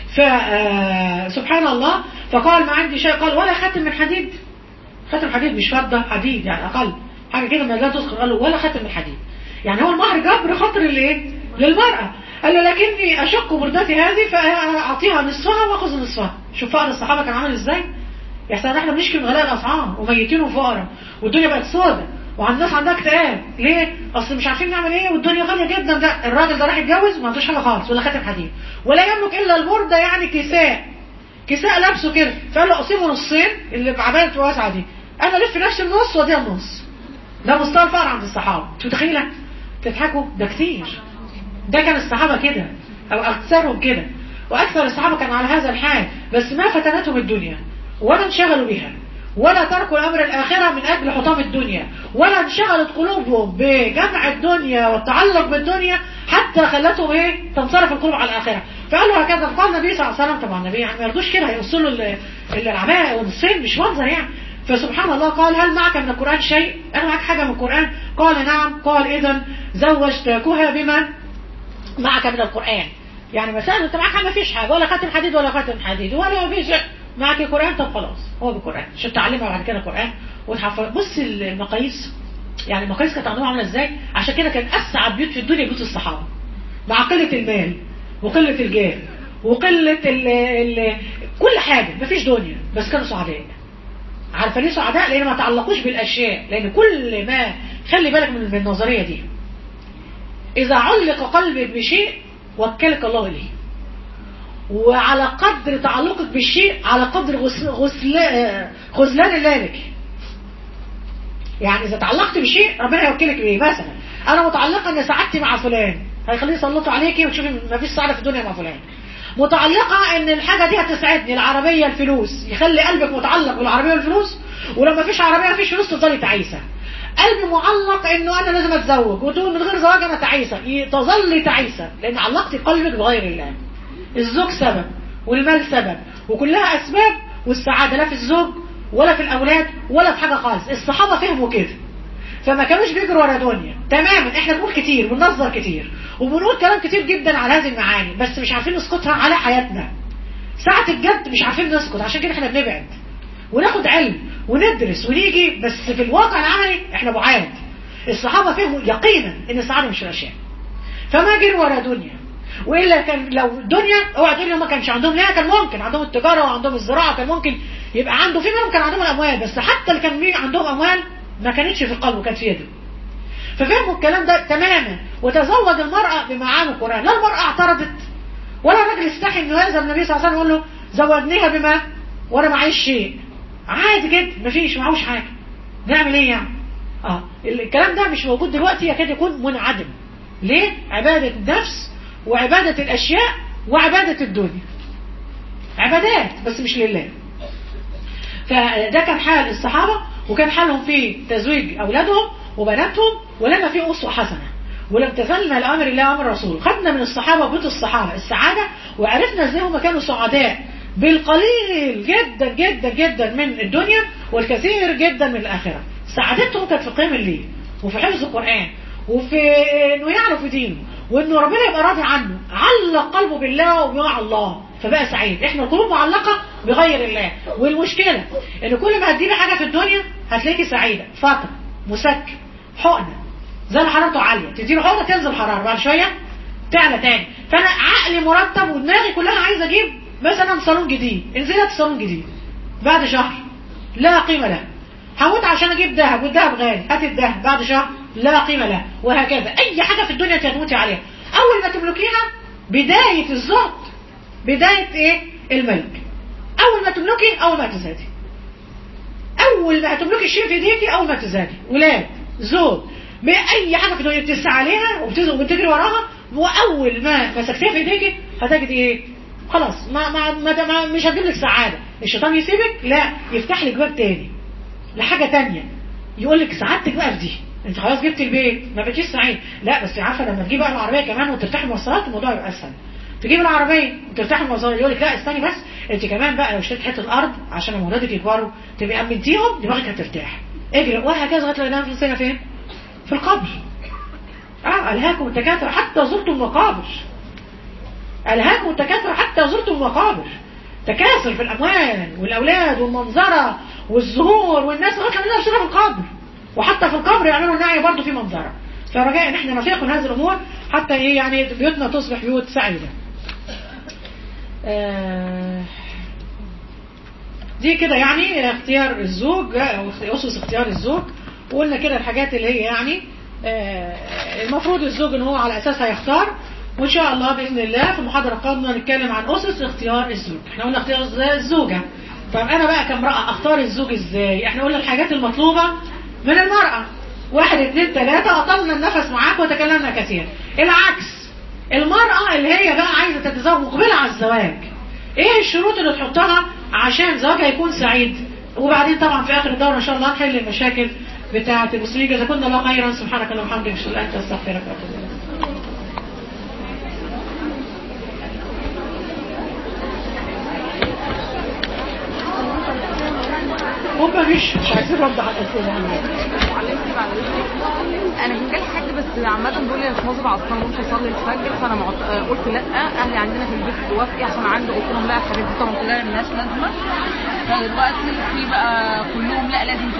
فسبحان الله فقال ما عندي شيء قال ولا خاتم من حديد خاتم حديد مش فضة حديد يعني أقل حاجة كده ما لا تذكر قال له ولا خاتم من حديد يعني هو المهر جبر خاطر الايه للمرأة قال له لكني أشق بردتي هذه فأعطيها نصفها وأخذ نصفها شوف فقر الصحابة كان عامل إزاي يا سلام احنا بنشكي من غلاء الأسعار وميتين وفقراء والدنيا بقت سودة والناس عندها اكتئاب ليه؟ اصل مش عارفين نعمل ايه والدنيا غاليه جدا ده الراجل ده راح يتجوز وما عندوش حاجه خالص ولا خاتم حديد ولا يملك الا البرده يعني كساء كساء لابسه كده فقال له اقسمه نصين اللي بعبايه الواسعه دي انا الف نفس النص واديها النص ده مستوى الفقر عند الصحابه انت متخيله تضحكوا ده كتير ده كان الصحابه كده او اكثرهم كده واكثر الصحابه كانوا على هذا الحال بس ما فتنتهم الدنيا ولا انشغلوا بها ولا تركوا الأمر الآخرة من أجل حطام الدنيا ولا انشغلت قلوبهم بجمع الدنيا والتعلق بالدنيا حتى خلتهم إيه تنصرف القلوب على الآخرة فقالوا هكذا فقال النبي صلى الله عليه وسلم طبعا النبي يعني ما يرضوش كده هيوصلوا العباءة والنصين مش منظر يعني فسبحان الله قال هل معك من القرآن شيء أنا معك حاجة من القرآن قال نعم قال إذا زوجتكها بما معك من القرآن يعني مثلا انت معاك ما فيش حاجه ولا خاتم حديد ولا خاتم حديد ولا ما فيش معاك قران طب خلاص هو بالقران عشان تعلمها بعد كده قران وتحفظ بص المقاييس يعني المقاييس كانت عندهم عامله ازاي عشان كده كان اسعد بيوت في الدنيا بيوت الصحابه مع قله المال وقله الجاه وقله ال ال كل حاجه مفيش دنيا بس كانوا سعداء عارفه ليه سعداء لان ما تعلقوش بالاشياء لان كل ما خلي بالك من النظريه دي اذا علق قلبك بشيء وكلك الله اليه وعلى قدر تعلقك بالشيء على قدر غسل غسل غسلان الله لك يعني اذا تعلقت بشيء ربنا يوكلك بيه مثلا انا متعلقه ان سعادتي مع فلان هيخليه يسلطوا عليكي وتشوفي ما فيش سعاده في الدنيا مع فلان متعلقه ان الحاجه دي هتسعدني العربيه الفلوس يخلي قلبك متعلق بالعربيه والفلوس ولما فيش عربيه ما فيش فلوس تفضلي تعيسه قلبي معلق انه انا لازم اتزوج وتقول من غير زواج انا تعيسه تظلي تعيسه لان علقتي قلبك بغير الله الزوج سبب والمال سبب وكلها اسباب والسعاده لا في الزوج ولا في الاولاد ولا في حاجه خالص الصحابه فهموا كده فما كانوش بيجروا ورا دنيا تماما احنا بنقول كتير بننظر كتير وبنقول كلام كتير جدا على هذه المعاني بس مش عارفين نسقطها على حياتنا ساعة الجد مش عارفين نسقط عشان كده احنا بنبعد وناخد علم وندرس ونيجي بس في الواقع العملي احنا بعاد الصحابة فهموا يقينا ان السعادة مش في الاشياء فما جروا ورا دنيا والا كان لو الدنيا اوعى تقول لي ما كانش عندهم لا كان ممكن عندهم التجاره وعندهم الزراعه كان ممكن يبقى عنده في منهم كان عندهم الاموال بس حتى اللي كان عندهم اموال ما كانتش في القلب كانت في يده ففهموا الكلام ده تماما وتزوج المرأة بمعاني القرآن لا المرأة اعترضت ولا الراجل استحي انه يلزم النبي صلى الله عليه وسلم يقول له زوجنيها بما وانا معيش شيء عادي جدا مفيش معهوش حاجة نعمل ايه يعني اه الكلام ده مش موجود دلوقتي يكاد يكون منعدم ليه عبادة النفس وعبادة الاشياء وعبادة الدنيا عبادات بس مش لله فده كان حال الصحابة وكان حالهم في تزويج أولادهم وبناتهم ولما في أسوة حسنة ولم تزلنا لأمر الله أمر رسول خدنا من الصحابة بيوت الصحابة السعادة وعرفنا ازاي هم كانوا سعداء بالقليل جدا جدا جدا من الدنيا والكثير جدا من الآخرة سعادتهم كانت في قيام الليل وفي حفظ القرآن وفي انه يعرف دينه وانه ربنا يبقى راضي عنه علق قلبه بالله ومع الله فبقى سعيد احنا القلوب معلقة بغير الله والمشكلة ان كل ما هتجيبي حاجة في الدنيا هتلاقي سعيدة فقر مسكن حقنة زي اللي حرارته عالية تديله حقنة تنزل حرارة بعد شوية تعلى تاني فانا عقلي مرتب ودماغي كلها عايزة اجيب مثلا صالون جديد انزلت صالون جديد بعد شهر لا قيمة له هموت عشان اجيب ذهب والذهب غالي هات الذهب بعد شهر لا قيمة له وهكذا اي حاجة في الدنيا تموتي عليها اول ما تملكيها بداية الزهد بداية ايه الملك اول ما تملكي اول ما تزهدي اول ما تملكي الشيء في ايديكي اول ما تزهدي ولاد زوج باي حاجه في الدنيا بتسعى عليها وبتجري وراها واول ما مسكتيها في ايديكي هتجدي ايه خلاص ما, ما, ما, ما مش هتجيب لك سعاده الشيطان يسيبك لا يفتح لك باب تاني لحاجه تانية يقول لك سعادتك بقى في دي انت خلاص جبت البيت ما بقيتيش سعيد لا بس عارفه لما تجيب بقى العربيه كمان وترتاحي المواصلات الموضوع يبقى اسهل تجيب العربيه وترتاحي المواصلات يقول لك لا استني بس انت كمان بقى لو اشتريت حته الارض عشان اولادك يكبروا تبقي امنتيهم دماغك هترتاح اجري وهكذا لغايه لما ينام في فين؟ في القبر اه الهاكم التكاثر حتى زرتم المقابر الهاكم التكاثر حتى زرتم المقابر تكاثر في الاموال والاولاد والمنظره والزهور والناس لغايه لما ينام في القبر وحتى في القبر يعملوا النعي برضه في منظره فرجاء ان احنا نفيق من هذه الامور حتى ايه يعني بيوتنا تصبح بيوت سعيده آه دي كده يعني اختيار الزوج او اسس اختيار الزوج وقلنا كده الحاجات اللي هي يعني آه المفروض الزوج ان هو على اساسها يختار وان شاء الله باذن الله في المحاضره القادمه نتكلم عن اسس اختيار الزوج احنا قلنا اختيار الزوجه طب انا بقى كامراه اختار الزوج ازاي احنا قلنا الحاجات المطلوبه من المراه واحد اثنين ثلاثة أطلنا النفس معاك وتكلمنا كثير العكس المرأة اللي هي بقى عايزة تتزوج مقبلة على الزواج ايه الشروط اللي تحطها عشان زواجها يكون سعيد وبعدين طبعا في اخر الدورة ان شاء الله نحل المشاكل بتاعة المسلمين جزاكم الله خيرا سبحانك اللهم وبحمدك اشهد ان لا اله الا انت استغفرك واتوب اليك ممكن مفيش مش عايزين رد على الاسئله معلمتي بعد اذنك انا كان جالي حد بس عامه بيقول لي يا مواظب على الصلاه مش اصلي الفجر فانا معت... آه، قلت لا اهلي عندنا في البيت توافقي عشان عنده قلت لهم لا الحاجات دي طبعا كلها ملهاش لازمه فدلوقتي في بقى كلهم لا لازم